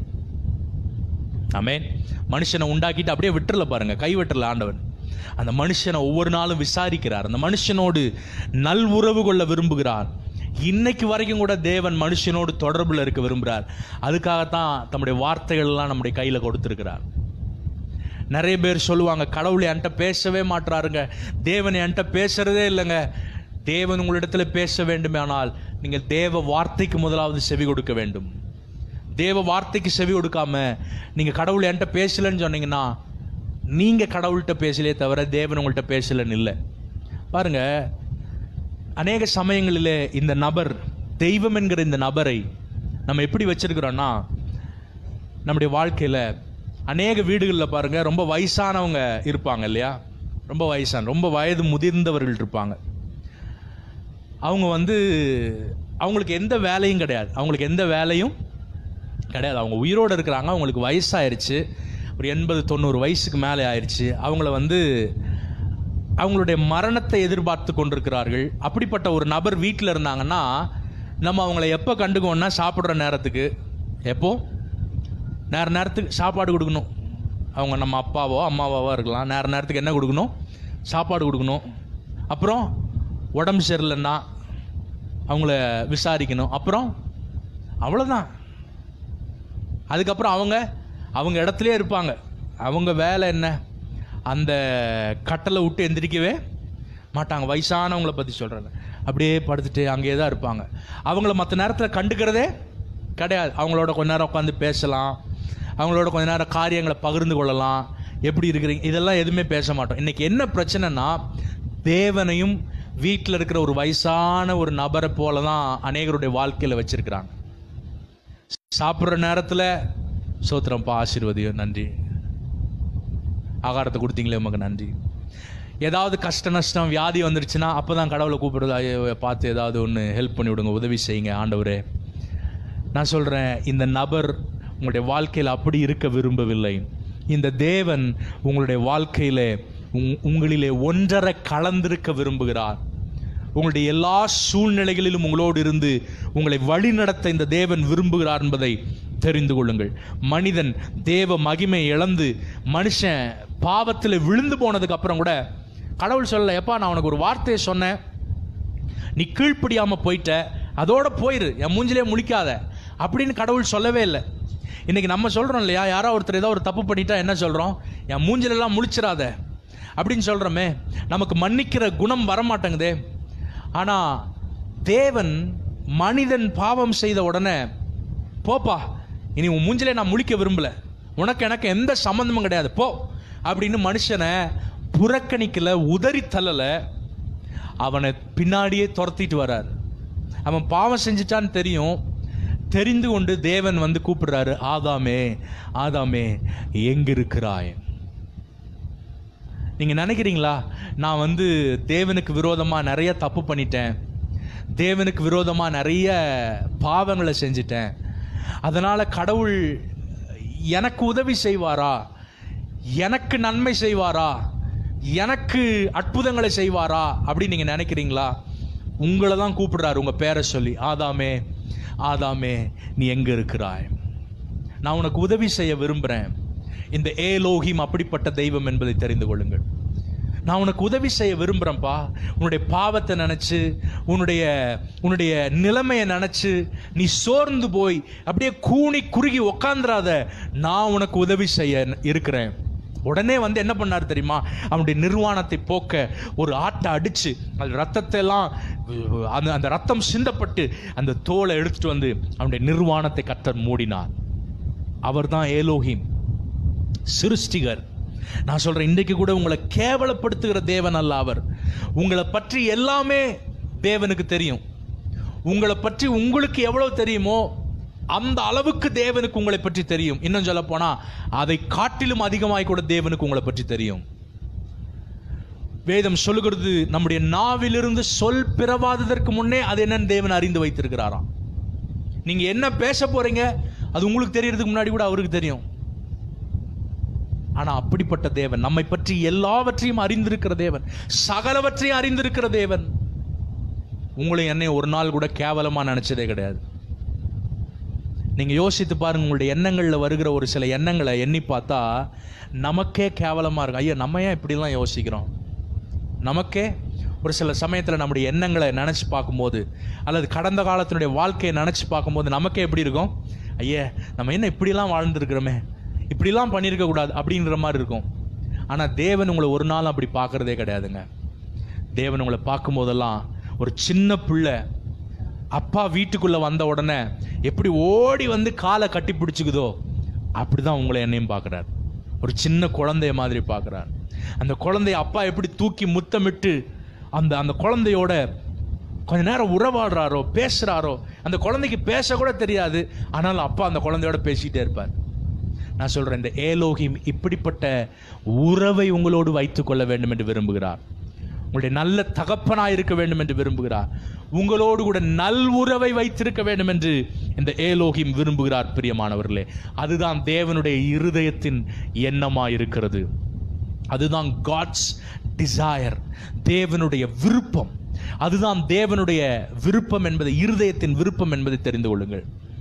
ஆமென் மனுஷனை உண்டாக்கிட்டு அப்படியே விட்டுறல பாருங்க கை விட்டுறல ஆண்டவன் அந்த மனுஷனை ஒவ்வொரு நாளும் விசாரிக்கிறார் அந்த மனுஷனோடு நல் உறவு கொள்ள விரும்புகிறார் இன்னைக்கு வரைக்கும் கூட தேவன் மனுஷனோடு தொடர்புல இருக்க விரும்புகிறார் அதுக்காகத்தான் தம்முடைய வார்த்தைகள் எல்லாம் நம்முடைய கையில கொடுத்திருக்கிறார் நிறைய பேர் சொல்லுவாங்க கடவுள் என்கிட்ட பேசவே மாட்றாருங்க தேவன் என்கிட்ட பேசுறதே இல்லைங்க தேவன் உங்களிடத்துல பேச வேண்டுமானால் நீங்கள் தேவ வார்த்தைக்கு முதலாவது செவி கொடுக்க வேண்டும் தேவ வார்த்தைக்கு செவி கொடுக்காம நீங்க கடவுள் என்கிட்ட பேசலன்னு சொன்னீங்கன்னா நீங்க கடவுள்கிட்ட பேசலையே தவிர தேவன் உங்கள்கிட்ட பேசலன்னு இல்லை பாருங்க அநேக சமயங்களிலே இந்த நபர் தெய்வம் என்கிற இந்த நபரை நம்ம எப்படி வச்சிருக்கிறோம்னா நம்முடைய வாழ்க்கையில் அநேக வீடுகளில் பாருங்க ரொம்ப வயசானவங்க இருப்பாங்க இல்லையா ரொம்ப வயசான ரொம்ப வயது முதிர்ந்தவர்கள் இருப்பாங்க அவங்க வந்து அவங்களுக்கு எந்த வேலையும் கிடையாது அவங்களுக்கு எந்த வேலையும் கிடையாது அவங்க உயிரோடு இருக்கிறாங்க அவங்களுக்கு வயசாயிருச்சு ஒரு எண்பது தொண்ணூறு வயசுக்கு மேலே ஆயிடுச்சு அவங்கள வந்து அவங்களுடைய மரணத்தை எதிர்பார்த்து கொண்டிருக்கிறார்கள் அப்படிப்பட்ட ஒரு நபர் வீட்டில் இருந்தாங்கன்னா நம்ம அவங்கள எப்போ கண்டுக்குவோம்னா சாப்பிட்ற நேரத்துக்கு எப்போ நேர நேரத்துக்கு சாப்பாடு கொடுக்கணும் அவங்க நம்ம அப்பாவோ அம்மாவாவோ இருக்கலாம் நேர நேரத்துக்கு என்ன கொடுக்கணும் சாப்பாடு கொடுக்கணும் அப்புறம் உடம்பு சரியில்லைன்னா அவங்கள விசாரிக்கணும் அப்புறம் அவ்வளோதான் அதுக்கப்புறம் அவங்க அவங்க இடத்துலயே இருப்பாங்க அவங்க வேலை என்ன அந்த கட்டளை விட்டு எந்திரிக்கவே மாட்டாங்க வயசானவங்கள பற்றி சொல்கிறேன் அப்படியே படுத்துட்டு அங்கேயே தான் இருப்பாங்க அவங்கள மற்ற நேரத்தில் கண்டுக்கிறதே கிடையாது அவங்களோட கொஞ்ச நேரம் உட்காந்து பேசலாம் அவங்களோட கொஞ்ச நேரம் காரியங்களை பகிர்ந்து கொள்ளலாம் எப்படி இருக்கிறீங்க இதெல்லாம் எதுவுமே பேச மாட்டோம் இன்னைக்கு என்ன பிரச்சனைனா தேவனையும் வீட்டில் இருக்கிற ஒரு வயசான ஒரு நபரை போல தான் அநேகருடைய வாழ்க்கையில் வச்சிருக்கிறாங்க சாப்பிட்ற நேரத்தில் சோத்திரம்ப்பா ஆசீர்வதியும் நன்றி ஆகாரத்தை கொடுத்தீங்களே உமக்கு நன்றி ஏதாவது கஷ்ட நஷ்டம் வியாதி வந்துருச்சுன்னா அப்போ தான் கடவுளை கூப்பிடுறது ஐயோ பார்த்து ஏதாவது ஒன்று ஹெல்ப் பண்ணி விடுங்க உதவி செய்யுங்க ஆண்டவரே நான் சொல்கிறேன் இந்த நபர் உங்களுடைய வாழ்க்கையில் அப்படி இருக்க விரும்பவில்லை இந்த தேவன் உங்களுடைய வாழ்க்கையிலே உங்- உங்களிலே ஒன்றரை கலந்திருக்க விரும்புகிறார் உங்களுடைய எல்லா சூழ்நிலைகளிலும் உங்களோடு இருந்து உங்களை வழிநடத்த இந்த தேவன் விரும்புகிறார் என்பதை தெரிந்து கொள்ளுங்கள் மனிதன் தேவ மகிமை இழந்து மனுஷன் பாவத்தில் விழுந்து போனதுக்கு அப்புறம் கூட கடவுள் சொல்லல எப்பா நான் உனக்கு ஒரு வார்த்தையை சொன்னேன் நீ கீழ்ப்படியாம போயிட்ட அதோட போயிரு என் மூஞ்சிலே முழிக்காத அப்படின்னு கடவுள் சொல்லவே இல்லை இன்னைக்கு நம்ம சொல்றோம் இல்லையா யாரோ ஒருத்தர் ஏதோ ஒரு தப்பு பண்ணிட்டா என்ன சொல்றோம் என் மூஞ்சிலெல்லாம் முழிச்சிடாத அப்படின்னு சொல்றோமே நமக்கு மன்னிக்கிற குணம் வரமாட்டேங்குதே ஆனா தேவன் மனிதன் பாவம் செய்த உடனே போப்பா இனி உன் மூஞ்சிலே நான் முழிக்க விரும்பல உனக்கு எனக்கு எந்த சம்மந்தமும் கிடையாது போ அப்படின்னு மனுஷனை புறக்கணிக்கல உதறி தள்ளல அவனை பின்னாடியே துரத்திட்டு வர்றார் அவன் பாவம் செஞ்சிட்டான்னு தெரியும் தெரிந்து கொண்டு தேவன் வந்து கூப்பிடுறாரு ஆதாமே ஆதாமே எங்க இருக்கிறாய் நீங்க நினைக்கிறீங்களா நான் வந்து தேவனுக்கு விரோதமா நிறைய தப்பு பண்ணிட்டேன் தேவனுக்கு விரோதமா நிறைய பாவங்களை செஞ்சிட்டேன் அதனால கடவுள் எனக்கு உதவி செய்வாரா எனக்கு நன்மை செய்வாரா எனக்கு அற்புதங்களை செய்வாரா அப்படின்னு நீங்க நினைக்கிறீங்களா உங்களை தான் கூப்பிடுறாரு உங்க பேரை சொல்லி ஆதாமே ஆதாமே நீ எங்க இருக்கிறாய் நான் உனக்கு உதவி செய்ய விரும்புகிறேன் இந்த ஏலோகிம் அப்படிப்பட்ட தெய்வம் என்பதை தெரிந்து கொள்ளுங்கள் நான் உனக்கு உதவி செய்ய விரும்புகிறேன்ப்பா உன்னுடைய பாவத்தை நினச்சி உன்னுடைய உன்னுடைய நிலைமையை நினச்சி நீ சோர்ந்து போய் அப்படியே கூனி குறுகி உக்காந்துராத நான் உனக்கு உதவி செய்ய இருக்கிறேன் உடனே வந்து என்ன பண்ணார் தெரியுமா அவனுடைய நிர்வாணத்தை போக்க ஒரு ஆட்டை அடிச்சு அது ரத்தத்தை எல்லாம் அந்த அந்த ரத்தம் சிந்தப்பட்டு அந்த தோலை எடுத்துட்டு வந்து அவனுடைய நிர்வாணத்தை கத்தர் மூடினார் அவர்தான் ஏலோஹிம் சிருஷ்டிகர் நான் சொல்றேன் இன்றைக்கு கூட உங்களை கேவலப்படுத்துகிற தேவன் அல்ல அவர் உங்களை பற்றி எல்லாமே தேவனுக்கு தெரியும் உங்களை பற்றி உங்களுக்கு எவ்வளவு தெரியுமோ அந்த அளவுக்கு தேவனுக்கு உங்களை பற்றி தெரியும் இன்னும் சொல்ல போனா அதை காட்டிலும் அதிகமாய் கூட தேவனுக்கு உங்களை பற்றி தெரியும் வேதம் சொல்லுகிறது நம்முடைய நாவிலிருந்து சொல் பிறவாததற்கு முன்னே அது என்னன்னு தேவன் அறிந்து வைத்திருக்கிறாராம் நீங்க என்ன பேச போறீங்க அது உங்களுக்கு தெரியறதுக்கு முன்னாடி கூட அவருக்கு தெரியும் ஆனா அப்படிப்பட்ட தேவன் நம்மை பற்றி எல்லாவற்றையும் அறிந்திருக்கிற தேவன் சகலவற்றையும் அறிந்திருக்கிற தேவன் உங்களை என்னை ஒரு நாள் கூட கேவலமா நினைச்சதே கிடையாது நீங்க யோசித்து பாருங்க உங்களுடைய எண்ணங்கள்ல வருகிற ஒரு சில எண்ணங்களை எண்ணி பார்த்தா நமக்கே கேவலமா இருக்கும் ஐயா நம்ம ஏன் இப்படிலாம் யோசிக்கிறோம் நமக்கே ஒரு சில சமயத்தில் நம்முடைய எண்ணங்களை நினச்சி பார்க்கும்போது அல்லது கடந்த காலத்தினுடைய வாழ்க்கையை நினச்சி பார்க்கும்போது நமக்கே எப்படி இருக்கும் ஐயே நம்ம என்ன இப்படிலாம் வாழ்ந்துருக்கிறோமே இப்படிலாம் பண்ணியிருக்க கூடாது அப்படின்ற மாதிரி இருக்கும் ஆனால் தேவன் உங்களை ஒரு நாள் அப்படி பார்க்கறதே கிடையாதுங்க தேவன் உங்களை பார்க்கும்போதெல்லாம் ஒரு சின்ன பிள்ளை அப்பா வீட்டுக்குள்ள வந்த உடனே எப்படி ஓடி வந்து காலை கட்டி பிடிச்சிக்குதோ அப்படிதான் உங்களை என்னையும் பார்க்குறார் ஒரு சின்ன குழந்தைய மாதிரி பார்க்குறார் அந்த குழந்தைய அப்பா எப்படி தூக்கி முத்தமிட்டு அந்த அந்த குழந்தையோட கொஞ்ச நேரம் உறவாடுறாரோ பேசுறாரோ அந்த குழந்தைக்கு பேச கூட தெரியாது ஆனாலும் அப்பா அந்த குழந்தையோட பேசிட்டே இருப்பார் நான் சொல்றேன் இந்த ஏலோகிம் இப்படிப்பட்ட உறவை உங்களோடு வைத்துக் கொள்ள வேண்டும் என்று விரும்புகிறார் உங்களுடைய நல்ல தகப்பனாய் இருக்க வேண்டும் என்று விரும்புகிறார் உங்களோடு கூட நல் உறவை வைத்திருக்க வேண்டும் என்று இந்த ஏலோகிம் விரும்புகிறார் பிரியமானவர்களே அதுதான் தேவனுடைய இருதயத்தின் எண்ணமாய் இருக்கிறது அதுதான் காட்ஸ் டிசையர் தேவனுடைய விருப்பம் அதுதான் தேவனுடைய விருப்பம் என்பதை இருதயத்தின் விருப்பம் என்பதை தெரிந்து கொள்ளுங்கள்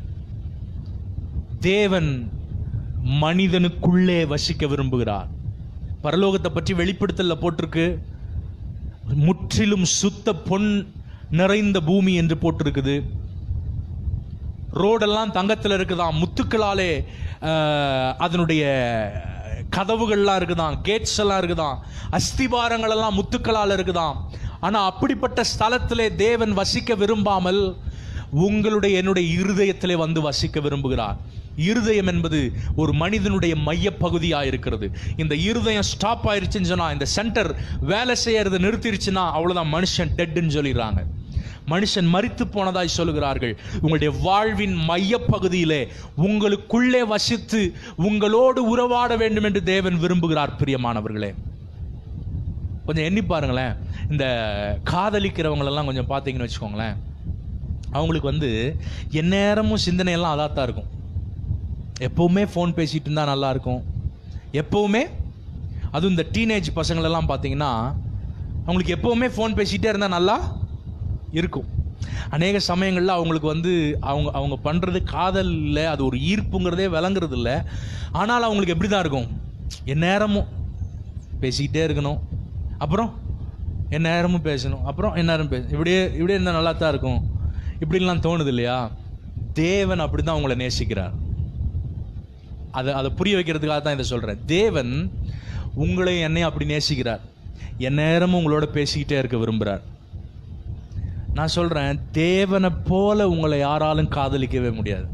தேவன் மனிதனுக்குள்ளே வசிக்க விரும்புகிறார் பரலோகத்தை பற்றி வெளிப்படுத்தல போட்டிருக்கு முற்றிலும் சுத்த பொன் நிறைந்த பூமி என்று போட்டிருக்குது ரோடெல்லாம் தங்கத்தில் இருக்குதாம் முத்துக்களாலே அஹ், அதனுடைய கதவுகள்லாம் இருக்குதாம் கேட்ஸ் எல்லாம் இருக்குதாம் அஸ்திபாரங்கள் எல்லாம் முத்துக்களால் இருக்குதாம் ஆனா அப்படிப்பட்ட ஸ்தலத்திலே தேவன் வசிக்க விரும்பாமல் உங்களுடைய என்னுடைய இருதயத்திலே வந்து வசிக்க விரும்புகிறார் இருதயம் என்பது ஒரு மனிதனுடைய மையப்பகுதியாக இருக்கிறது இந்த இருதயம் ஸ்டாப் ஆயிருச்சுன்னு சொன்னா இந்த சென்டர் வேலை செய்யறதை நிறுத்திருச்சுன்னா அவ்வளவுதான் மனுஷன் டெட்னு சொல்லிடுறாங்க மனுஷன் மரித்து போனதாய் சொல்லுகிறார்கள் உங்களுடைய வாழ்வின் மையப்பகுதியிலே உங்களுக்குள்ளே வசித்து உங்களோடு உறவாட வேண்டும் என்று தேவன் விரும்புகிறார் பிரியமானவர்களே கொஞ்சம் எண்ணி பாருங்களேன் இந்த காதலிக்கிறவங்களெல்லாம் கொஞ்சம் பார்த்தீங்கன்னு வச்சுக்கோங்களேன் அவங்களுக்கு வந்து எந்நேரமும் சிந்தனையெல்லாம் அதாக தான் இருக்கும் எப்போவுமே ஃபோன் பேசிட்டு இருந்தால் நல்லா இருக்கும் எப்போவுமே அதுவும் இந்த டீனேஜ் பசங்களெல்லாம் பார்த்தீங்கன்னா அவங்களுக்கு எப்போவுமே ஃபோன் பேசிகிட்டே இருந்தால் நல்லா இருக்கும் அநேக சமயங்களில் அவங்களுக்கு வந்து அவங்க அவங்க பண்ணுறது காதல் இல்லை அது ஒரு ஈர்ப்புங்கிறதே விளங்குறது இல்லை ஆனால் அவங்களுக்கு எப்படி தான் இருக்கும் எந்நேரமும் பேசிக்கிட்டே இருக்கணும் அப்புறம் எந்நேரமும் பேசணும் அப்புறம் எந்நேரம் பேச இப்படியே இப்படியே இருந்தால் நல்லா தான் இருக்கும் இப்படிலாம் தோணுது இல்லையா தேவன் அப்படி தான் உங்களை நேசிக்கிறார் அதை அதை புரிய வைக்கிறதுக்காக தான் இதை சொல்கிறேன் தேவன் உங்களை என்னையும் அப்படி நேசிக்கிறார் எந்நேரமும் உங்களோட பேசிக்கிட்டே இருக்க விரும்புகிறார் நான் சொல்கிறேன் தேவனை போல உங்களை யாராலும் காதலிக்கவே முடியாது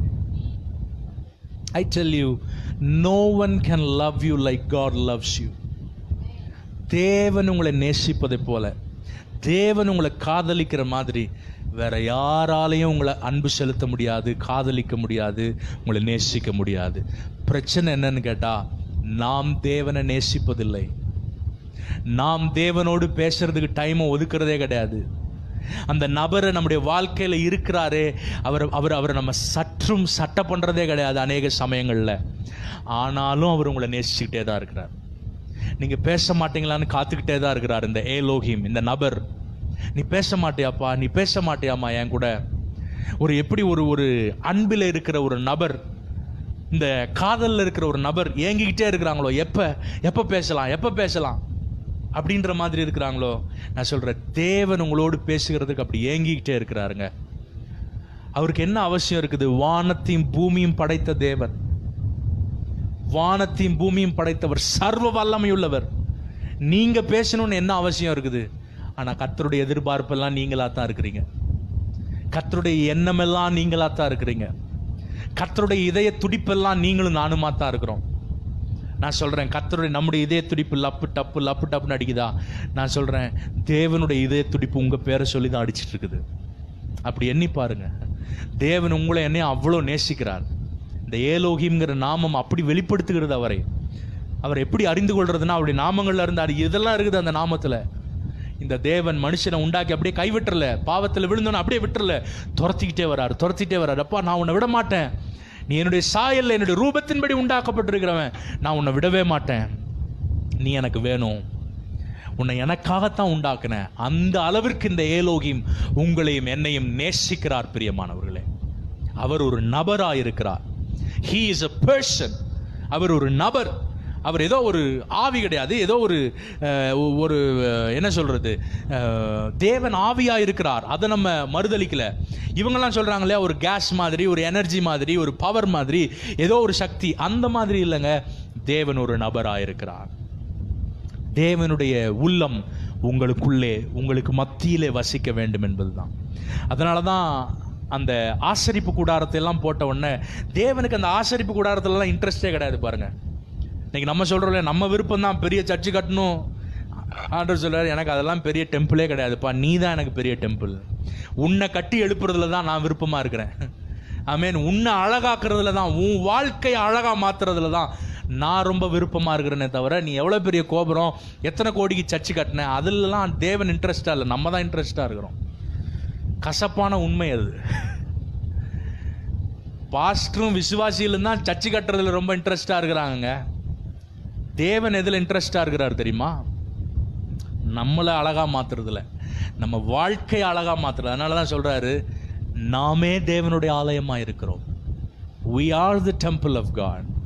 I tell you no one can love you like God loves you தேவன் உங்களை நேசிப்பதைப் போல தேவன் உங்களை காதலிக்கிற மாதிரி வேற யாராலையும் உங்களை அன்பு செலுத்த முடியாது காதலிக்க முடியாது உங்களை நேசிக்க முடியாது பிரச்சனை என்னன்னு கேட்டா நாம் தேவனை நேசிப்பதில்லை நாம் தேவனோடு பேசுறதுக்கு டைமை ஒதுக்குறதே கிடையாது அந்த நபரை நம்முடைய வாழ்க்கையில இருக்கிறாரே அவர் அவர் அவரை நம்ம சற்றும் சட்ட பண்றதே கிடையாது அநேக சமயங்கள்ல ஆனாலும் அவர் உங்களை நேசிச்சுக்கிட்டே தான் இருக்கிறார் நீங்க பேச மாட்டீங்களான்னு காத்துக்கிட்டே தான் இருக்கிறார் இந்த ஏலோகிம் இந்த நபர் நீ பேச மாட்டியாப்பா நீ பேச மாட்டியாமா என் கூட ஒரு எப்படி ஒரு ஒரு அன்பில் இருக்கிற ஒரு நபர் இந்த காதல்ல இருக்கிற ஒரு நபர் ஏங்கிக்கிட்டே இருக்கிறாங்களோ எப்ப எப்ப பேசலாம் எப்ப பேசலாம் அப்படின்ற மாதிரி இருக்கிறாங்களோ நான் சொல்றேன் தேவன் உங்களோடு பேசுகிறதுக்கு அப்படி ஏங்கிக்கிட்டே இருக்கிறாருங்க அவருக்கு என்ன அவசியம் இருக்குது வானத்தையும் பூமியும் படைத்த தேவன் வானத்தையும் பூமியும் படைத்தவர் சர்வ வல்லமையுள்ளவர் நீங்க பேசணும்னு என்ன அவசியம் இருக்குது ஆனா கர்த்தருடைய எதிர்பார்ப்பெல்லாம் நீங்களா தான் இருக்கிறீங்க கர்த்தருடைய எண்ணமெல்லாம் நீங்களா தான் இருக்கிறீங்க கர்த்தருடைய இதய துடிப்பெல்லாம் நீங்களும் நானுமா தான் இருக்கிறோம் நான் சொல்றேன் கர்த்தருடைய நம்முடைய இதய துடிப்பு லப்பு டப்பு லப்பு டப்புன்னு அடிக்குதா நான் சொல்றேன் தேவனுடைய இதய துடிப்பு உங்க பேரை சொல்லி தான் அடிச்சிட்டு இருக்குது அப்படி எண்ணி பாருங்க தேவன் உங்களை என்னையும் அவ்வளோ நேசிக்கிறார் இந்த ஏலோகிம்ங்கிற நாமம் அப்படி வெளிப்படுத்துகிறது அவரை அவர் எப்படி அறிந்து கொள்றதுன்னா அவருடைய நாமங்கள்ல இருந்து அது இதெல்லாம் இருக்குது அந்த நாமத்துல இந்த தேவன் மனுஷனை உண்டாக்கி அப்படியே கைவிட்டுறல பாவத்தில் விழுந்தோன்னு அப்படியே விட்டுறல துரத்திக்கிட்டே வராரு துரத்திக்கிட்டே வராரு அப்பா நான் உன்னை விட மாட்டேன் நீ என்னுடைய சாயல்ல என்னுடைய ரூபத்தின்படி உண்டாக்கப்பட்டிருக்கிறவன் நான் உன்னை விடவே மாட்டேன் நீ எனக்கு வேணும் உன்னை எனக்காகத்தான் உண்டாக்கினேன் அந்த அளவிற்கு இந்த ஏலோகிம் உங்களையும் என்னையும் நேசிக்கிறார் பிரியமானவர்களே அவர் ஒரு நபராக இருக்கிறார் ஹீ இஸ் a person அவர் ஒரு நபர் அவர் ஏதோ ஒரு ஆவி கிடையாது ஏதோ ஒரு அஹ், ஒரு அஹ், என்ன சொல்றது அஹ், தேவன் ஆவியா இருக்கிறார் அதை நம்ம மறுதலிக்கல இவங்கெல்லாம் சொல்றாங்க இல்லையா ஒரு கேஸ் மாதிரி ஒரு எனர்ஜி மாதிரி ஒரு பவர் மாதிரி ஏதோ ஒரு சக்தி அந்த மாதிரி இல்லைங்க தேவன் ஒரு நபரா இருக்கிறார் தேவனுடைய உள்ளம் உங்களுக்குள்ளே உங்களுக்கு மத்தியிலே வசிக்க வேண்டும் என்பதுதான் அதனால தான் அந்த ஆசரிப்பு கூடாரத்தை எல்லாம் போட்ட உடனே தேவனுக்கு அந்த ஆசரிப்பு கூடாரத்துலலாம் இன்ட்ரெஸ்டே கிடையாது பாருங்க இன்னைக்கு நம்ம சொல்றோம்ல நம்ம விருப்பம் தான் பெரிய சர்ச்சு கட்டணும் ஆண்டர் சொல்றாரு எனக்கு அதெல்லாம் பெரிய டெம்பிளே கிடையாதுப்பா நீ தான் எனக்கு பெரிய டெம்பிள் உன்னை கட்டி எழுப்புறதுல தான் நான் விருப்பமா இருக்கிறேன் ஆமேன் உன்னை அழகாக்குறதுல தான் உன் வாழ்க்கையை அழகா மாத்துறதுல தான் நான் ரொம்ப விருப்பமா இருக்கிறேனே தவிர நீ எவ்வளவு பெரிய கோபுரம் எத்தனை கோடிக்கு சர்ச்சு கட்டின அதுலலாம் தேவன் இன்ட்ரெஸ்டா இல்லை நம்ம தான் இன்ட்ரெஸ்டா இருக்கிறோம் கசப்பான உண்மை அது பாஸ்டரும் விசுவாசியிலும் தான் சர்ச்சு கட்டுறதுல ரொம்ப இன்ட்ரெஸ்டா இருக்கிறாங்க தேவன் எதுல இன்ட்ரெஸ்டா இருக்கிறார் தெரியுமா நம்மளை அழகா மாத்துறதுல நம்ம வாழ்க்கையை அழகா மாத்துறது அதனால தான் சொல்றாரு நாமே தேவனுடைய ஆலயமா இருக்கிறோம் we are the temple of god